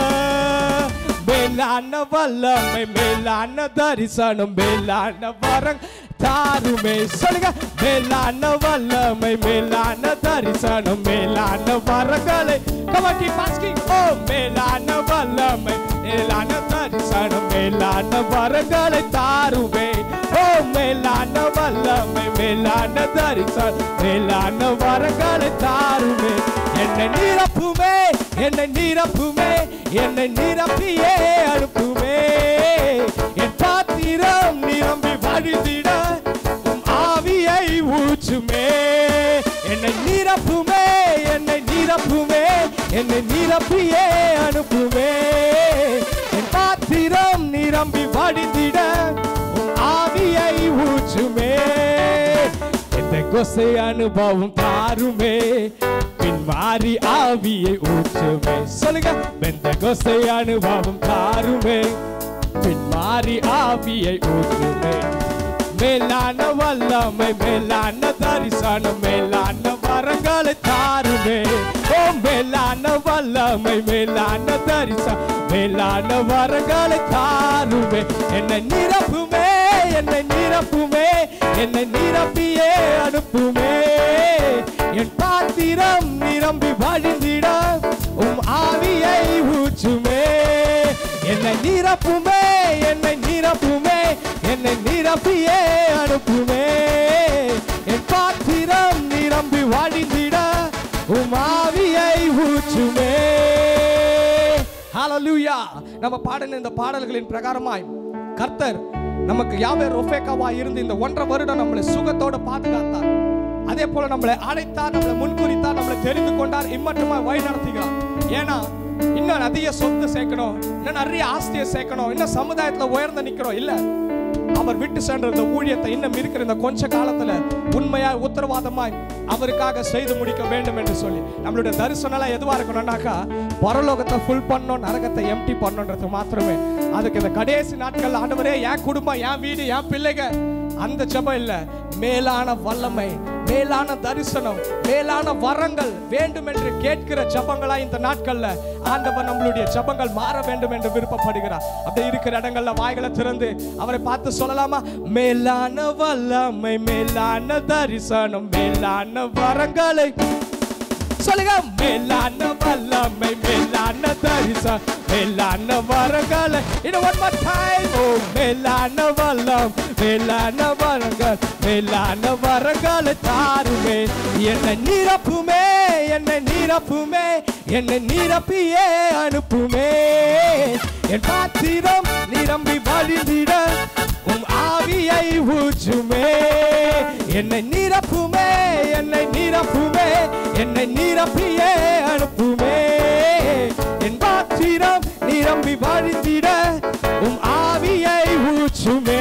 மேலான வல்லமை மேலான தரிசனம் மேலான வரங் தாருமே சொல்லுங்க மேலான வல்லமை மேலான தரிசனம் மேலான வரங்களை கமாட்டி பாஸ்கி ஓ மேலான வல்லமை மேலான தரிசனம் மேலான வரங்களை தாருமே ஓ மேலான வல்லமை மேலான தரிசனம் மேலான வரங்களை தாருமே என்னை நிரப்புமே என்னை நிரப்புமே என்னை நிரப்பியே அனுப்புமே என் பாத்திரம் நிரம்பி வழிந்திட உம் ஆவியை ஊற்றுமே என்னை நிரப்புமே என்னை நிரப்புமே என்னை நிரப்பியே அனுப்புமே என் பாத்திரம் நிரம்பி வழிந்திட உம் ஆவியை ஊற்றுமே எந்த கொசை அனுபவம் தாருமே பின் மாறி ஆவியை ஊற்றுமே சொல்லுங்க வெந்த கொசை அனுபவம் தாருமே பின் மாறி ஆவியை ஊற்றுமே மேலான வல்லமை மேலான தரிசனம் மேலான வரங்களை தாருமே ஓ மேலான வல்லமை மேலான தரிசனம் மேலான வரங்களை தாருமே என்னை நிரப்புமே என்னை நிரப்புமே என்னை நிரப்பியே அனுப்புமே என் பாத்திரம் நிரம்பி வழிந்திட உம் ஆவியை ஊற்றுமே என்னை நிரப்புமே என்னை நிரப்புமே என்னை நிரப்பியே அனுப்புமே என் பாத்திரம் நிரம்பி வழிந்திட உம் ஆவியை ஊற்றுமே ஹalleluya நம்ம பாடின இந்த பாடல்களின் பிரகாரமாய் கர்த்தர் நமக்கு யாவே ரொஃபேக்காவா இருந்து இந்த ஒன்றரை வருடம் நம்மளை சுகத்தோட பாதுகாத்தார் அதே போல நம்மளை அழைத்தார் நம்மளை முன்குறித்தார் நம்மளை தெரிந்து கொண்டார் இம்மட்டுமா வழி நடத்துகிறார் ஏன்னா இன்னும் அதிக சொத்து சேர்க்கணும் இன்னும் நிறைய ஆஸ்தியை சேர்க்கணும் இன்னும் சமுதாயத்துல உயர்ந்து நிக்கிறோம் இல்ல அவர் விட்டு சென்ற இந்த ஊழியத்தை இன்னும் இருக்கிற இந்த கொஞ்ச காலத்துல உண்மையாய் உத்தரவாதமாய் அவருக்காக செய்து முடிக்க வேண்டும் என்று சொல்லி நம்மளுடைய தரிசனம் எதுவா இருக்கணும்னாக்கா பரலோகத்தை ஃபுல் பண்ணணும் நரகத்தை எம்டி பண்ணணுன்றது மாத்திரமே அதுக்கு இந்த கடைசி நாட்கள் ஆண்டவரே என் குடும்பம் என் வீடு என் பிள்ளைங்க அந்த ஜெபம் இல்ல மேலான வல்லமை மேலான தரிசனம் மேலான வரங்கள் வேண்டும் என்று கேட்கிற ஜபங்களா இந்த நாட்கள்ல ஆண்டவர் நம்மளுடைய ஜபங்கள் மாற வேண்டும் என்று விருப்பப்படுகிறார் அப்படி இருக்கிற இடங்கள்ல வாய்களை திறந்து அவரை பார்த்து சொல்லலாமா மேலான வல்லமை மேலான தரிசனம் மேலான வரங்களை சொல்லுங்க மேலான வல்லமை மேலான தரிசனம் மேலான வரங்களை இன்னும் ஒன் more time ஓ மேலான வல்லம் மேலான வரங்கள் மேலான வரங்களை தாருமே என்னை நிரப்புமே என்னை நிரப்புமே என்னை நிரப்பியே அனுப்புமே என் பாத்திரம் நிரம்பி வழிந்திட உம் ஆவியை ஊற்றுமே என்னை நிரப்புமே என்னை நிரப்புமே என்னை நிரப்பியே அனுப்புமே என் பாத்திரம் நிரம்பி வழிந்திட உம் ஆவியை ஊற்றுமே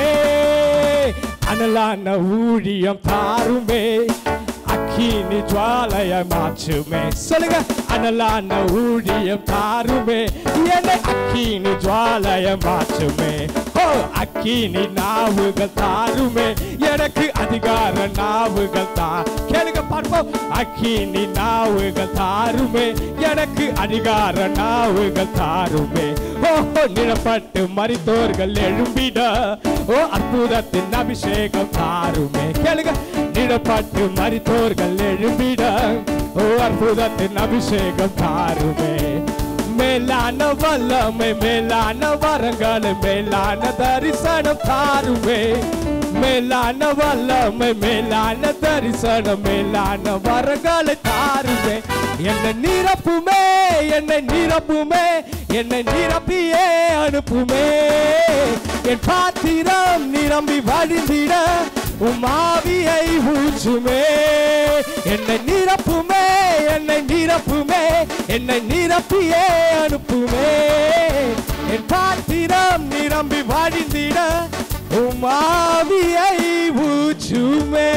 அனலான ஊழியம் தாருமே அக்கினி ஜுவாலைய மாற்றுமே சொல்லுங்க அனலான ஊழியம் தாருமே என்னை அக்கினி ஜுவாலைய மாற்றுமே ஓ அக்கினி நாவுகள் தாருமே எனக்கு அதிகார நாவுகள் தா கேளுங்க பார்ப்போம் அக்கினி நாவுகள் தாருமே எனக்கு அதிகார நாவுகள் தாருமே ஓ நிலப்பட்டு மறித்தோர்கள் எழும்பிட ஓ அற்புதத்தின் அபிஷேகம் தாருமே கேளுங்க நிலப்பட்டு மறித்தோர்கள் எழும்பிட ஓ அற்புதத்தின் அபிஷேகம் தாருமே மேலான வல்லமை மேலான வரங்கள் மேலான தரிசனம் தாருமே மேலான வல்லமை மேலான தரிசனம் மேலான வரங்களை தாருமே என்னை நிரப்புமே என்னை நிரப்புமே என்னை நிரப்பியே அனுப்புமே என் பாத்திரம் நிரம்பி வழிந்திட உமாவியை ஊற்றுமே என்னை நிரப்புமே என்னை நிரப்புமே என்னை நிரப்பியே அனுப்புமே என் பாத்திரம் நிரம்பி வழிந்திட உமாவியை ஊற்றுமே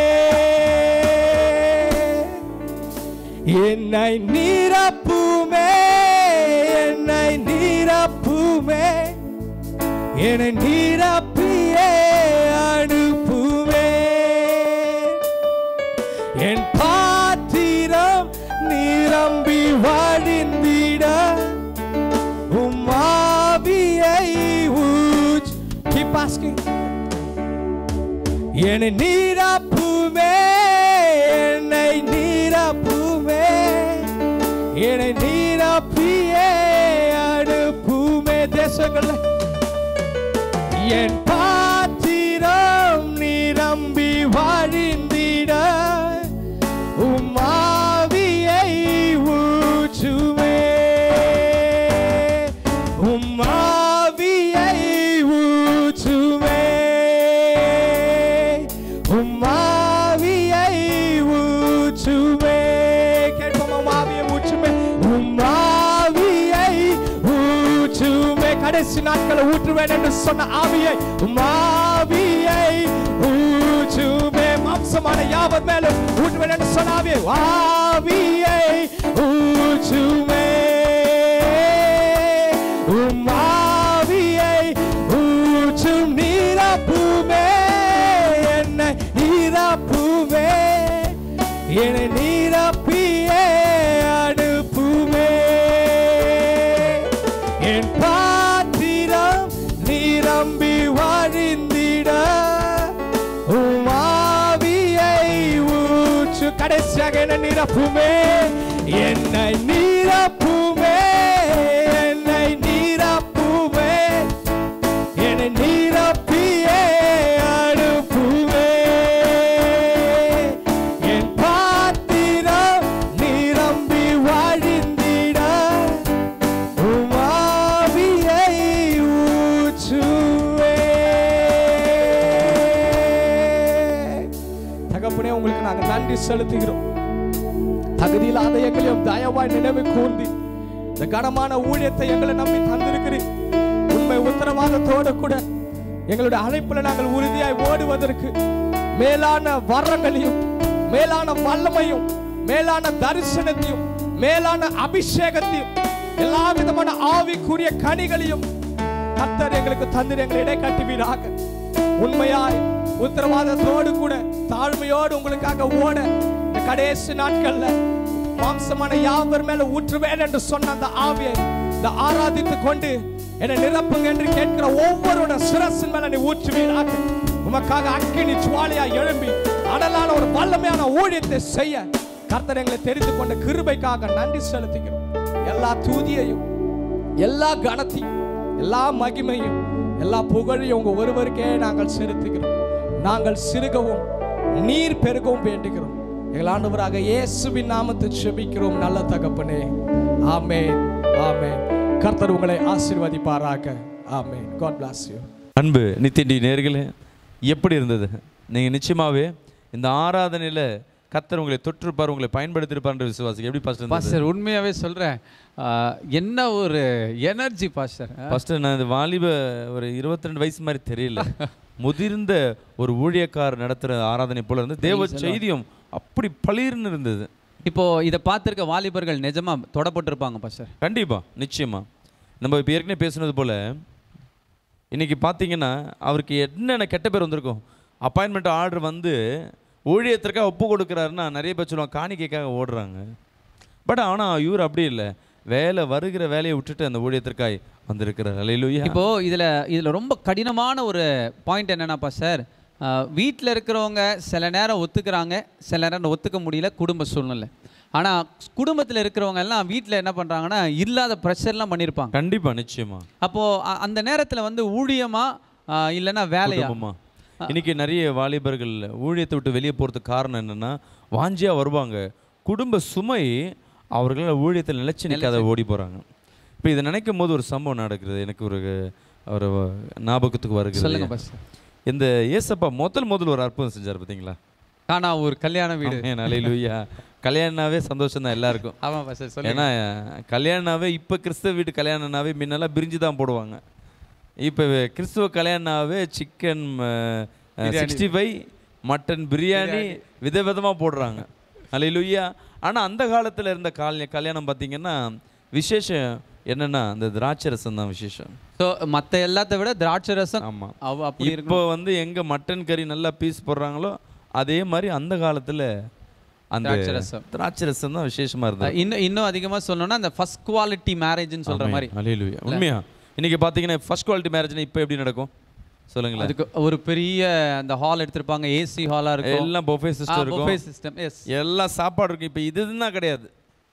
என்னை நிரப்புமே என்னை நிரப்புமே என்னை நிரப்பியே அனுப்புமே என் பாத்திரம் நிரம்பி வழிந்திட உமாவியை ஊச் keep asking என்னை நீரப்புமே என்னை நீரப்புமே என்னை நீரப்பியே அனுப்புமே தேசங்கள்ல என் பாத்திரம் நிரம்பி வழிந்திட உமாவியை ஊற்றுமே உமாவியை ஊற்றுமே உமாவியை ஊற்றுமே கேட்போம் உமாவியை ஊற்றுமே உமாவியை ஊற்றுமே கடைசி நாட்களை ஊற்றுவேன் என்று சொன்ன ஆவியை உமாவியை ஊற்றுமே மாம்சமான யாவர் மேலும் ஊற்றுவேன் என்று சொன்ன ஆவியை ஆவியை ஊற்றுமே உமாவியை ஊற்றும் நீரப்புமே என்னை நீரப்புமே என்னை நீரப்பியே அனுப்புமே என் பாத்திரம் நிரம்பி வழிந்திட உமாவியை ஊற்று கடைசியாக என்னை நிரப்புமே என்னை நிரப்புமே என்னை நிரப்புமே என்னை நிரப்பியே அனுப்புமே என் பாத்திரம் நிரம்பி வழிந்திட உமாவியை ஊற்றுவே தகப்பனே உங்களுக்கு நாங்கள் நன்றி செலுத்துகிறோம் தகுதியில்லாத எங்களையும் தயவாய் நினைவு கூர்ந்தி இந்த கனமான ஊழியத்தை எங்களை நம்பி தந்திருக்கிறீர் உண்மை உத்தரவாதத்தோடு கூட எங்களுடைய அழைப்புல நாங்கள் உறுதியாய் ஓடுவதற்கு மேலான வரங்களையும் மேலான வல்லமையும் மேலான தரிசனத்தையும் மேலான அபிஷேகத்தையும் எல்லா விதமான ஆவிக்குரிய கனிகளையும் கர்த்தர் எங்களுக்கு தந்திர எங்களை இடை கட்டுவீராக உண்மையாய் உத்தரவாதத்தோடு கூட தாழ்மையோடு உங்களுக்காக ஓட இந்த கடைசி நாட்கள்ல மாம்சமான யாவர் மேல ஊற்றுவேன் என்று சொன்ன அந்த ஆவியை இந்த ஆராதித்து கொண்டு என்னை நிரப்புங்க என்று கேட்கிற ஒவ்வொருவரோட சிரசின் மேல நீ ஊற்றுவீராக உமக்காக அக்கினி சுவாலியா எழும்பி அடலான ஒரு வல்லமையான ஊழியத்தை செய்ய கர்த்தர் எங்களை தெரிந்து கொண்ட கிருபைக்காக நன்றி செலுத்துகிறோம் எல்லா தூதியையும் எல்லா கனத்தையும் எல்லா மகிமையும் எல்லா புகழையும் உங்க ஒருவருக்கே நாங்கள் செலுத்துகிறோம் நாங்கள் சிறுகவும் நீர் பெருகவும் வேண்டுகிறோம் எங்கள் ஆண்டவராக இயேசுவின் நாமத்தை செபிக்கிறோம் நல்ல தகப்பனே ஆமென் ஆமென் கர்த்தர் உங்களை ஆசீர்வதிப்பாராக ஆமென் காட் bless you அன்பு நித்தியண்டி நேர்களே எப்படி இருந்தது நீங்கள் நிச்சயமாகவே இந்த ஆராதனையில் கர்த்தர் உங்களை தொற்றுப்பார் உங்களை பயன்படுத்தியிருப்பார்ன்ற விசுவாசி எப்படி ஃபஸ்ட் இருந்தது பாஸ்டர் உண்மையாவே சொல்றேன் ஆஹ், என்ன ஒரு எனர்ஜி பாஸ்டர் ஃபர்ஸ்ட் நான் இந்த வாலிப ஒரு 22 வயசு மாதிரி தெரியல முதிர்ந்த ஒரு ஊழியக்காரர் நடத்துகிற ஆராதனை போல இருந்து தேவ செய்தியும் அப்படி பளிர்னு இருந்தது இப்போ இதை பார்த்திருக்க வாலிபர்கள் நிஜமா தொடப்பட்டிருப்பாங்க பாஸ்டர் கண்டிப்பா நிச்சயமா நம்ம இப்போ ஏற்கனவே பேசுனது போல இன்னைக்கு பார்த்தீங்கன்னா அவருக்கு என்னென்ன கெட்ட பேர் வந்திருக்கும் அப்பாயின்மெண்ட் ஆர்டர் வந்து ஊழியத்திற்காக ஒப்பு கொடுக்குறாருன்னா நிறைய பேர் சொல்லுவாங்க காணிக்கைக்காக ஓடுறாங்க பட் ஆனால் இவர் அப்படி இல்லை வேலை வருகிற வேலையை விட்டுட்டு அந்த ஊழியத்திற்காய் வந்திருக்கிறார் அலையிலுயா இப்போ இதுல இதுல ரொம்ப கடினமான ஒரு பாயிண்ட் என்னன்னாப்பா சார் வீட்டில் இருக்கிறவங்க சில நேரம் ஒத்துக்கிறாங்க சில நேரம் ஒத்துக்க முடியல குடும்ப சூழ்நிலை ஆனா குடும்பத்தில் இருக்கிறவங்க எல்லாம் வீட்டில் என்ன பண்றாங்கன்னா இல்லாத ப்ரெஷர்லாம் பண்ணியிருப்பாங்க கண்டிப்பா நிச்சயமா அப்போ அ- அந்த நேரத்துல வந்து ஊழியமா ஆஹ், இல்லைன்னா வேலையா குடும்பமா இன்னைக்கு நிறைய வாலிபர்கள் ஊழியத்தை விட்டு வெளியே போகிறதுக்கு காரணம் என்னன்னா வாஞ்சியா வருவாங்க குடும்ப சுமை அவர்களால் ஊழியத்தில் நிலைச்சு நிற்காத ஓடி போகிறாங்க இப்போ இதை நினைக்கும் போது ஒரு சம்பவம் நடக்கிறது எனக்கு ஒரு ஒரு ஞாபகத்துக்கு சொல்லுங்க வருகிறது பாஸ்டர் இந்த ஏசப்பா முதல் முதல் ஒரு அற்புதம் செஞ்சார் பார்த்தீங்களா காணா ஒரு கல்யாண வீடு அலையிலுயா கல்யாணம்னாவே சந்தோஷம் தான் எல்லாருக்கும் ஆமா பாஸ்டர் சொல்லுங்க ஏன்னா கல்யாணம்னாவே இப்போ கிறிஸ்தவ வீட்டு கல்யாணம்னாவே முன்னெல்லாம் பிரிஞ்சு தான் போடுவாங்க இப்போ கிறிஸ்துவ கல்யாணம்னாவே chicken sixty five mutton biryani விதவிதமாக போடுறாங்க அலையிலுயா ஆனால் அந்த காலத்தில் இருந்த கால் கல்யாணம் பார்த்தீங்கன்னா விசேஷம் என்னன்னா அந்த திராட்சை ரசம் தான் விசேஷம் ஸோ மத்த எல்லாத்த விட திராட்சை ரசம் ஆமாம் அவ அப்படி இப்போ வந்து எங்க மட்டன் கறி நல்லா பீஸ் போடுறாங்களோ அதே மாதிரி அந்த காலத்துல அந்த திராட்சை ரசம் திராட்சை ரசம் தான் விசேஷமா இருந்தது இன்னும் இன்னும் அதிகமா சொல்லணும்னா அந்த ஃபர்ஸ்ட் குவாலிட்டி மேரேஜ்னு சொல்ற மாதிரி அலையிலுயா உண்மையா இன்னைக்கு பாத்தீங்கன்னா ஃபர்ஸ்ட் குவாலிட்டி மேரேஜ்னா இப்போ எப்படி நடக்கும் சொல்லுங்களேன் அதுக்கு ஒரு பெரிய அந்த ஹால் எடுத்திருப்பாங்க ஏசி ஹாலா இருக்கும் எல்லாம் பொஃபே சிஸ்டம் இருக்கும் சிஸ்டம் எஸ் எல்லாம் சாப்பாடு இருக்கும் இப்போ இதுதான் கிடையாது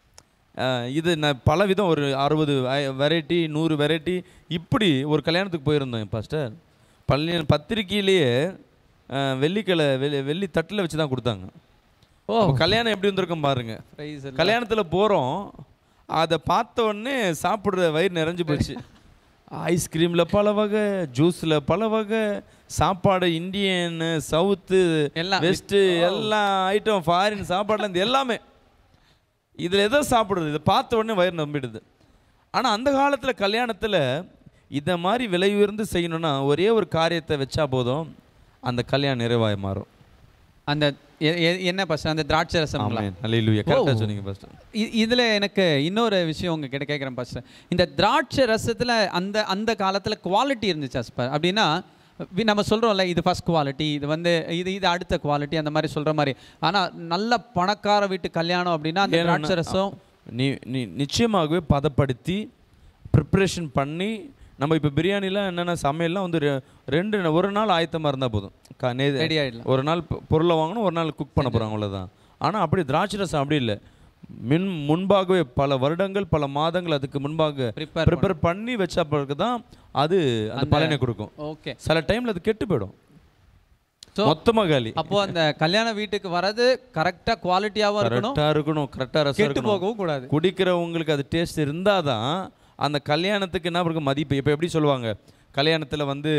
அஹ் இது நான் பல விதம் ஒரு அறுபது வெரைட்டி நூறு வெரைட்டி இப்படி ஒரு கல்யாணத்துக்கு போயிருந்தோம் பாஸ்டர் பள்ளி பத்திரிக்கையிலேயே அஹ், வெள்ளிக்கிழ வெள்ளி வெள்ளி தட்டில் வச்சு தான் கொடுத்தாங்க ஓ அப்ப கல்யாணம் எப்படி வந்திருக்கும் பாருங்க பிரைஸ் கல்யாணத்தில் போகிறோம் அதை பார்த்த உடனே சாப்பிட்ற வயிறு நிறைஞ்சு போச்சு ஐஸ்கிரீமில் பல வகை ஜூஸில் பல வகை சாப்பாடு இந்தியன் சவுத்து எல்லாம் வெஸ்ட்டு எல்லா ஐட்டம் ஃபாரின் சாப்பாடுல இருந்து எல்லாமே இதில் எதை சாப்பிடுறது இதை பார்த்த உடனே வயிறு நம்பிடுது ஆனால் அந்த காலத்தில் கல்யாணத்தில் இதை மாதிரி விலை உயர்ந்து செய்யணும்னா ஒரே ஒரு காரியத்தை வச்சா போதும் அந்த கல்யாணம் நிறைவாய் மாறும் அந்த எ- எ- என்ன பாஸ்டர் அந்த திராட்சை ரசம்ங்களா ஆமென். அல்லேலூயா கரெக்டாக சொன்னீங்க ஃபஸ்ட்டு இ- இதுல எனக்கு இன்னொரு விஷயம் உங்ககிட்ட கேட்குறேன் பாஸ்டர் இந்த திராட்சை ரசத்துல அந்த அந்த காலத்துல குவாலிட்டி இருந்துச்சு அஸ்பர் அப்படின்னா வி- நம்ம சொல்றோம்ல இது ஃபர்ஸ்ட் குவாலிட்டி இது வந்து இது இது அடுத்த குவாலிட்டி அந்த மாதிரி சொல்ற மாதிரி ஆனா நல்ல பணக்கார வீட்டு கல்யாணம் அப்படின்னா அந்த ஏன்னா, திராட்சை ரசம் நீ நீ நிச்சயமாகவே பதப்படுத்தி ப்ரிப்ரேஷன் பண்ணி நம்ம இப்போ பிரியாணிலாம் என்னென்ன சமையல்லாம் வந்து ரெ- ரெண்டு நா- ஒரு நாள் ஆயத்தமாக இருந்தால் போதும் க- நே- ரெடி ஆயிடலாம் ஒரு நாள் பொ- பொருளை வாங்கணும் ஒரு நாள் குக் பண்ண போகிறாங்க அவ்வளோதான் ஆனால் அப்படி திராட்சை ரசம் அப்படி இல்லை மின் முன்பாகவே பல வருடங்கள் பல மாதங்கள் அதுக்கு முன்பாக ப்ரிப்பேர் ப்ரிப்பேர் பண்ணி வச்ச பிறகு தான் அது அந்த பலனை கொடுக்கும் ஓகே சில டைமில் அது கெட்டு போயிடும் So, மொத்தமாக காலி அப்போ அந்த கல்யாண வீட்டுக்கு வர்றது கரெக்டா குவாலிட்டியாவும் இருக்கணும் கரெக்டாக இருக்கணும் கரெக்டாக ரசம் கெட்டு இருக்கணும் போகவும் கூடாது குடிக்கிறவங்களுக்கு அது டேஸ்ட் இருந்தால் தான் அந்த கல்யாணத்துக்கு என்ன இருக்கும் மதிப்பு இப்போ எப்படி சொல்லுவாங்க கல்யாணத்தில் வந்து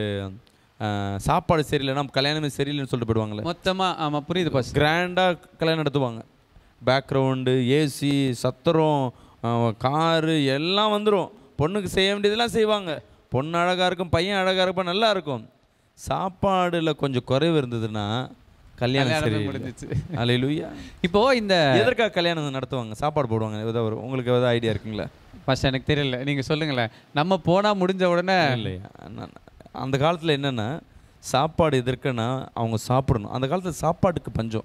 அஹ், சாப்பாடு சரியில்லைன்னா கல்யாணமே சரியில்லைன்னு சொல்லிட்டு போயிடுவாங்களே மொத்தமா ஆமா புரியுது பாஸ் கிராண்டாக கல்யாணம் நடத்துவாங்க பேக்ரவுண்டு ஏசி சத்திரம் காரு எல்லாம் வந்துடும் பொண்ணுக்கு செய்ய வேண்டியதெல்லாம் செய்வாங்க பொண்ணு அழகாக இருக்கும் பையன் அழகாக இருப்பான் நல்லா இருக்கும் சாப்பாடுல கொஞ்சம் குறைவு இருந்ததுன்னா கல்யாணம் கல்யாணமே சரி முடிஞ்சிச்சு அலையிலுயா இப்போ இந்த எதற்காக கல்யாணம் நடத்துவாங்க சாப்பாடு போடுவாங்க ஏதாவது ஒரு உங்களுக்கு ஏதாவது ஐடியா இருக்குங்களா பாஸ் எனக்கு தெரியல நீங்க சொல்லுங்களேன் நம்ம போனா முடிஞ்ச உடனே இல்லையா நான் அந்த காலத்தில் என்னென்னா சாப்பாடு எதற்குன்னா அவங்க சாப்பிடணும் அந்த காலத்தில் சாப்பாட்டுக்கு பஞ்சம்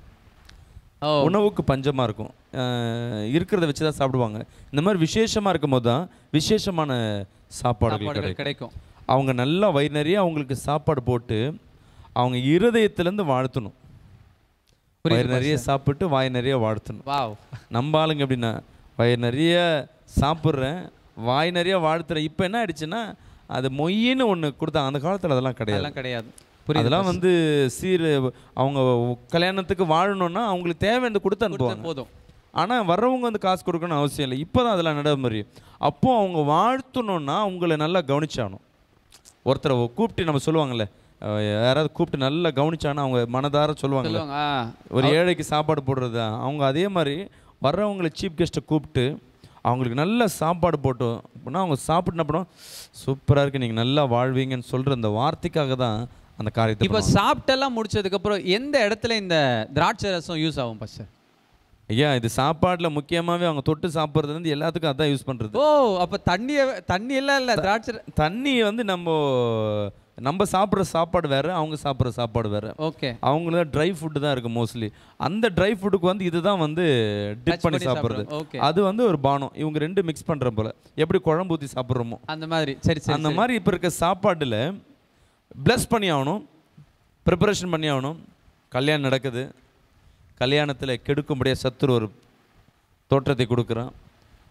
ஓ உணவுக்கு பஞ்சமாக இருக்கும் அஹ் இருக்கிறத வச்சு தான் சாப்பிடுவாங்க இந்த மாதிரி விசேஷமாக இருக்கும்போது தான் விசேஷமான சாப்பாடுகள் சாப்பாடுகள் கிடைக்கும் கிடைக்கும் அவங்க நல்லா வயிறு நிறைய அவங்களுக்கு சாப்பாடு போட்டு அவங்க இருதயத்துலேருந்து வாழ்த்தணும் புரியுது வயிறு நிறைய சாப்பிட்டு வாய் நிறைய வாழ்த்தணும் வாவ் நம்ம ஆளுங்க எப்படின்னா வயிறு நிறைய சாப்பிட்றேன் வாய் நிறைய வாழ்த்துறேன் இப்போ என்ன ஆயிடுச்சுன்னா அது மொய்யின்னு ஒன்று கொடுத்தாங்க அந்த காலத்தில் அதெல்லாம் கிடையாது அதெல்லாம் கிடையாது புரியுது அதெல்லாம் வந்து சீர் அவங்க கல்யாணத்துக்கு வாழணும்னா அவங்களுக்கு தேவையானது கொடுத்து அனுப்புவாங்க போதும் ஆனால் வர்றவங்க வந்து காசு கொடுக்கணும்னு அவசியம் இல்லை இப்போ தான் அதெல்லாம் நடைமுறை அப்போ அவங்க வாழ்த்தணும்னா அவங்கள நல்லா கவனிச்சாகணும் ஒருத்தரை கூப்பிட்டு நம்ம சொல்லுவாங்கல்ல அஹ் யாராவது கூப்பிட்டு நல்லா கவனிச்சாங்கன்னா அவங்க மனதார சொல்லுவாங்கல்ல சொல்லுவாங்க ஆ, ஒரு ஏழைக்கு சாப்பாடு போடுறது தான் அவங்க அதே மாதிரி வர்றவங்களை சீஃப் கெஸ்ட்டை கூப்பிட்டு அவங்களுக்கு நல்ல சாப்பாடு போட்டோம் அப்படின்னா அவங்க சாப்பிட்டு என்ன பண்ணுவோம் சூப்பராக இருக்கு நீங்கள் நல்லா வாழ்வீங்கன்னு சொல்கிற அந்த வார்த்தைக்காக தான் அந்த காரியத்தை இப்போ பண்ணுவாங்க. சாப்பிட்டெல்லாம் முடிச்சதுக்கு அப்புறம் எந்த இடத்துல இந்த திராட்சை ரசம் யூஸ் ஆகும் பாஸ்டர் ஐயா இது சாப்பாட்டில் முக்கியமாகவே அவங்க தொட்டு சாப்பிட்றது வந்து எல்லாத்துக்கும் அதான் யூஸ் பண்ணுறது ஓ அப்ப தண்ணிய தண்ணி எல்லாம் இல்ல திராட்சை ர- தண்ணி வந்து நம்ம நம்ம சாப்பிட்ற சாப்பாடு வேறு அவங்க சாப்பிட்ற சாப்பாடு வேறு ஓகே அவங்களுக்கு ட்ரை ஃபுட்டு தான் இருக்குது மோஸ்ட்லி அந்த ட்ரை ஃபுட்டுக்கு வந்து இதுதான் வந்து டிப் பண்ணி சாப்பிட்றது ஓகே அது வந்து ஒரு பானம் இவங்க ரெண்டு மிக்ஸ் பண்ற போல எப்படி குழம்பு ஊற்றி சாப்பிட்றோமோ அந்த மாதிரி சரி சரி அந்த மாதிரி இப்போ இருக்க சாப்பாட்டில் ப்ளஸ் பண்ணி ஆகணும் ப்ரிப்பரேஷன் பண்ணி ஆகணும் கல்யாணம் நடக்குது கல்யாணத்தில் கெடுக்கும்படியாக சத்துரு ஒரு தோற்றத்தை கொடுக்குறான்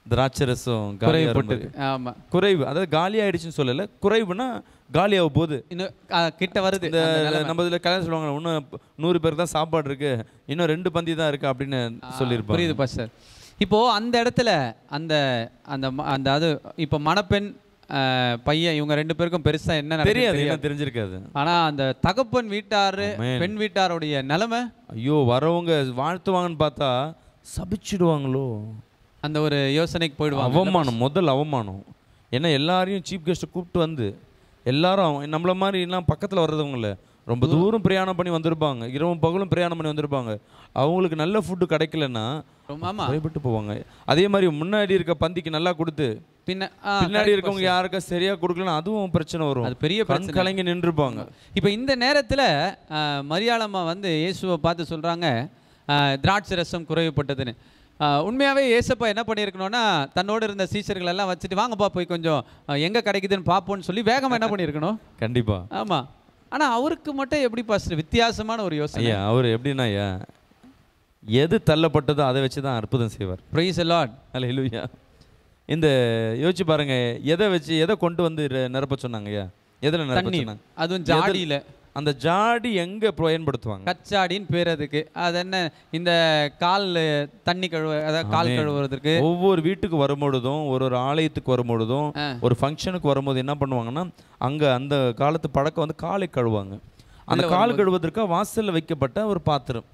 திராட்சரசம் காலியாக குறைவுபட்டது ஆமா குறைவு அதாவது காலி ஆயிடுச்சுன்னு சொல்லலை குறைவுனா காலியாக போகுது இன்னும் ஆ, கிட்ட வருது இந்த அந்த நிலைமை. நம்ம இதில் கல்யாணம் சொல்லுவாங்க இன்னும் நூறு பேர் தான் சாப்பாடு இருக்கு இன்னும் ரெண்டு பந்தி தான் இருக்கு அப்படின்னு சொல்லியிருப்பாங்க புரியுது பாஸ்டர் இப்போ அந்த இடத்துல அந்த அந்த ம- அந்த அது இப்போ மணப்பெண் ஆ, பையன் இவங்க ரெண்டு பேருக்கும் பெருசா என்ன நடக்குது தெரியாது தெரியாது என்ன தெரிஞ்சிருக்காது ஆனா அந்த தகப்பன் வீட்டாரு Amen. பெண் வீட்டாருடைய நிலைமை ஐயோ வரவங்க வாழ்த்துவாங்கன்னு பார்த்தா சபிச்சிடுவாங்களோ அந்த ஒரு யோசனைக்கு போயிடுவாங்க அவமானம் முதல் அவமானம் ஏன்னா எல்லாரையும் சீஃப் கெஸ்ட்டை கூப்பிட்டு வந்து எல்லாரும் நம்மள மாதிரி எல்லாம் பக்கத்தில் வர்றவங்கள ரொம்ப தூரம் பிரயாணம் பண்ணி வந்திருப்பாங்க இரவும் பகலும் பிரயாணம் பண்ணி வந்திருப்பாங்க அவங்களுக்கு நல்ல ஃபுட்டு கிடைக்கலன்னா ரொம்ப ஆமா பயப்பட்டு போவாங்க அதே மாதிரி முன்னாடி இருக்க பந்திக்கு நல்லா கொடுத்து பின்ன ஆ, பின்னாடி correct இருக்கவங்க யாருக்கா சரியா கொடுக்கலன்னா அதுவும் பிரச்சனை வரும் அது பெரிய கண் பிரச்சனை கலங்கி நின்றுப்பாங்க இப்போ இந்த நேரத்தில் மரியாளம்மா வந்து இயேசுவை பார்த்து சொல்கிறாங்க திராட்சை ரசம் குறைவுபட்டதுன்னு ஆஹ், உண்மையாவே ஏசப்பா என்ன பண்ணியிருக்கணும்னா தன்னோட இருந்த சீசர்கள் எல்லாம் வச்சுட்டு வாங்கப்பா போய் கொஞ்சம் ஆஹ், எங்க கிடைக்குதுன்னு பார்ப்போம்னு சொல்லி வேகமா என்ன பண்ணியிருக்கணும் கண்டிப்பா ஆமா ஆனா அவருக்கு மட்டும் எப்படி பாஸ்டர் வித்தியாசமான ஒரு யோசனை ஐயா அவர் எப்படின்னா ஐயா எது தள்ளப்பட்டதோ அதை வச்சு தான் அற்புதம் செய்வார் பிரைஸ் லார்ட் அல்லேலூயா இந்த யோசிச்சு பாருங்க எதை வச்சு எதை கொண்டு வந்து ர- நிரப்ப சொன்னாங்க ஐயா எதில் நிரப்ப தண்ணீர் சொன்னாங்க அதுவும் ஜாடியில அந்த ஜாடி எங்க பயன்படுத்துவாங்க கச்சாடின்னு பேர் அதுக்கு அது என்ன இந்த கால் தண்ணி கழுவ அதாவது கால் ஆமென். கழுவுறதுக்கு ஒவ்வொரு வீட்டுக்கு வரும்பொழுதும் ஒரு ஒரு ஆலயத்துக்கு வரும்பொழுதும் ஆ. ஒரு ஃபங்க்ஷனுக்கு வரும்போது என்ன பண்ணுவாங்கன்னா அங்க அந்த காலத்து பழக்கம் வந்து காலை கழுவாங்க அந்த உள்ள கால் கழுவதற்காக வாசல்ல வைக்கப்பட்ட ஒரு பாத்திரம்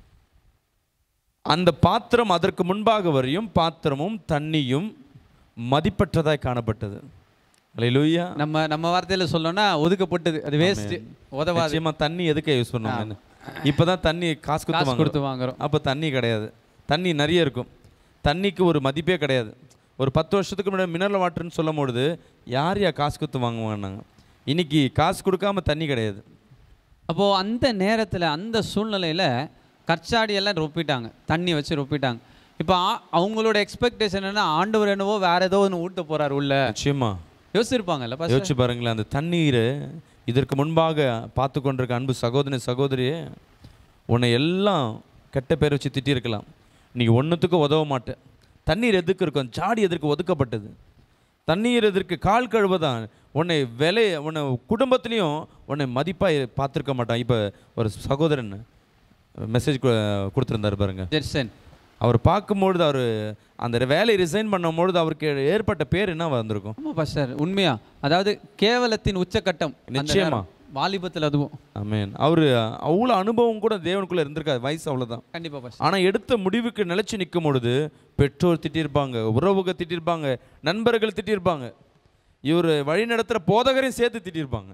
அந்த பாத்திரம் அதற்கு முன்பாக வரையும் பாத்திரமும் தண்ணியும் மதிப்பற்றதாய் காணப்பட்டது அல்லேலூயா நம்ம நம்ம வார்த்தையில சொல்லணும்னா ஒதுக்கப்பட்டது அது வேஸ்ட் உதவாது நிச்சயமா தண்ணி எதுக்கு யூஸ் பண்ணுவாங்க இப்பதான் தண்ணி காசு காசு கொடுத்து கொடுத்து வாங்குறோம் அப்போ தண்ணி கிடையாது தண்ணி நிறைய இருக்கும் தண்ணிக்கு ஒரு மதிப்பே கிடையாது ஒரு பத்து வருஷத்துக்கு முன்னாடி மினரல் வாட்டர்னு சொல்லும் பொழுது யார் யா காசு கொடுத்து வாங்குவாங்கன்னாங்க இன்னைக்கு காசு கொடுக்காம தண்ணி கிடையாது அப்போ அந்த நேரத்துல அந்த சூழ்நிலையில கற்சாடி எல்லாம் ரொப்பிட்டாங்க தண்ணி வச்சு ரொப்பிட்டாங்க இப்போ ஆ- அவங்களோட எக்ஸ்பெக்டேஷன் என்ன ஆண்டவர் என்னவோ வேற ஏதோ ஒன்று ஊட்ட போறாரு உள்ள நிச்சயமா யோசிச்சிருப்பாங்கல்ல பாஸ்டர்? யோசிச்சு பாருங்களேன் அந்த தண்ணீர் இதற்கு முன்பாக பார்த்து கொண்டிருக்க அன்பு சகோதரி சகோதரியே உன்னை எல்லாம் கெட்ட பேர் வச்சு திட்டியிருக்கலாம் நீ ஒன்றுத்துக்கும் உதவ மாட்ட தண்ணீர் எதுக்கு இருக்கும் ஜாடி எதற்கு ஒதுக்கப்பட்டது தண்ணீர் எதற்கு கால் கழுவதான் உன்னை விலை உன்னை குடும்பத்துலேயும் உன்னை மதிப்பாக பார்த்துருக்க மாட்டான் இப்போ ஒரு சகோதரன் மெசேஜ் கொடுத்துருந்தாரு பாருங்க ஜெர்சன் அவர் பார்க்கும்பொழுது அவர் அந்த வேலையை ரிசைன் பண்ணும்பொழுது அவருக்கு ஏற்பட்ட பேர் என்ன வந்திருக்கும் ஆமா பாஸ்டர் உண்மையா அதாவது கேவலத்தின் உச்சக்கட்டம் அந்த நிச்சயமா. நேரம். வாலிபத்தில் அதுவும் ஆமென் அவர் அவ்வளோ அனுபவம் கூட தேவனுக்குள்ளே இருந்திருக்காது வயசு அவ்வளோதான் கண்டிப்பா பாஸ்டர் ஆனால் எடுத்த முடிவுக்கு நிலைச்சு நிற்கும் பொழுது பெற்றோர் திட்டியிருப்பாங்க உறவுகள் திட்டியிருப்பாங்க நண்பர்கள் திட்டியிருப்பாங்க இவர் வழி நடத்துகிற போதகரையும் சேர்த்து திட்டியிருப்பாங்க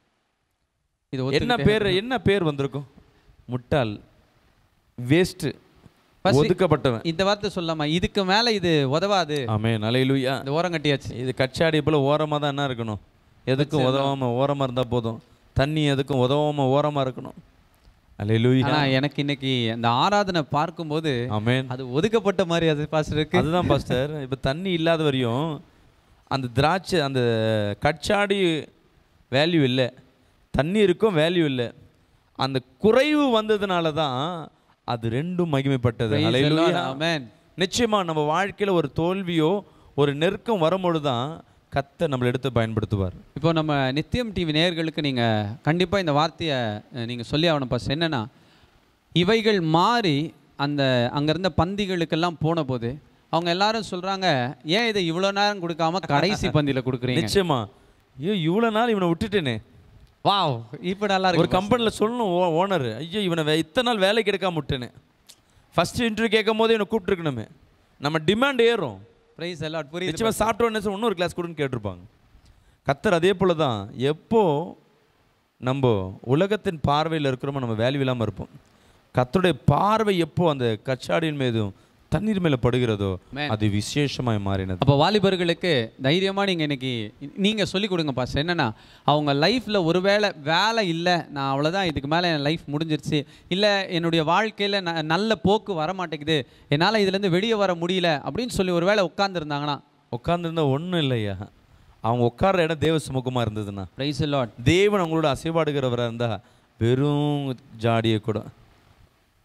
இது என்ன ஒத்துக்கிட்டே பேர் என்ன பேர் வந்திருக்கும் முட்டாள் வேஸ்ட்டு First ஒதுக்கப்பட்டவன் இந்த வார்த்தை சொல்லாமா இதுக்கு மேல இது உதவாது ஆமே நலையிலுயா இந்த ஓரம் கட்டியாச்சு இது கச்சாடி போல ஓரமாக தான் என்ன இருக்கணும் எதுக்கும் உதவாம ஓரமாக இருந்தால் போதும் தண்ணி எதுக்கும் உதவாம ஓரமாக இருக்கணும் அலையிலுயா ஆனா எனக்கு இன்னைக்கு அந்த ஆராதனை பார்க்கும்போது ஆமென் அது ஒதுக்கப்பட்ட மாதிரி அது பாஸ்டர் இருக்கு அதுதான் பாஸ்டர் இப்போ தண்ணி இல்லாத வரையும் அந்த திராட்சை அந்த கச்சாடி வேல்யூ இல்லை தண்ணி இருக்கும் வேல்யூ இல்லை அந்த குறைவு வந்ததுனால தான் அது ரெண்டும் மகிமைப்பட்டது Praise the Lord. Hallelujah. Amen. நிச்சயமா நம்ம வாழ்க்கையில ஒரு தோல்வியோ ஒரு நெருக்கம் வரும்பொழுது தான் கத்தை நம்மளை எடுத்து பயன்படுத்துவார் இப்போ நம்ம நித்தியம் டிவி நேயர்களுக்கு நீங்க கண்டிப்பா இந்த வார்த்தையை அஹ், நீங்க சொல்லி ஆகணும் பாஸ் என்னன்னா இவைகள் மாறி அந்த அங்க இருந்த பந்திகளுக்கெல்லாம் போன போது அவங்க எல்லாரும் சொல்றாங்க ஏன் இதை இவ்வளோ நேரம் கொடுக்காம கடைசி பந்தியில கொடுக்குறீங்க நிச்சயமா ஐயோ இவ்வளோ நாள் இவனை விட்டுட்டேனே வாவ் இப்போ நல்லா ஒரு இருக்கு கம்பெனியில் சொல்லணும் ஓனர் ஐயோ இவனை வே- இத்தனை நாள் வேலைக்கு எடுக்காம விட்டேனே ஃபர்ஸ்ட் இன்டர்வியூ கேட்கும் போது இவனை கூப்பிட்டுருக்கணுமே நம்ம டிமாண்ட் ஏறும் பிரைஸ் எல்லாம் புரியுது நிச்சயமா சாப்பிட்ட உடனே சொல்லி, இன்னொரு கிளாஸ் கொடுன்னு கேட்டிருப்பாங்க கத்தர் அதே போல தான் எப்போ நம்ம உலகத்தின் பார்வையில் இருக்கிறோமோ நம்ம வேல்யூ இல்லாமல் இருப்போம் கத்தருடைய பார்வை எப்போ அந்த கச்சாடியின் மீதும் தண்ணீர் மேலே படுகிறதோ Amen. அது விசேஷமாய் மாறினது அப்போ வாலிபர்களுக்கு தைரியமா நீங்க இன்னைக்கு நீங்க சொல்லி கொடுங்க பாஸ் என்னன்னா அவங்க லைஃப்ல ஒருவேளை வேலை இல்லை நான் அவ்வளவுதான் இதுக்கு மேல என் லைஃப் முடிஞ்சிருச்சு இல்ல என்னுடைய வாழ்க்கையில ந- நல்ல போக்கு வர மாட்டேங்குது என்னால இதுல இருந்து வெளியே வர முடியல அப்படின்னு சொல்லி ஒருவேளை உட்கார்ந்துருந்தாங்கன்னா உட்கார்ந்துருந்தா ஒன்றும் இல்லையா அவங்க உட்கார்ற இடம் தேவ சுமுகமாக இருந்ததுன்னா பிரைஸ் லார்ட் தேவன் அவங்களோட அசைபாடுகிறவராக இருந்தா வெறும் ஜாடியை கூட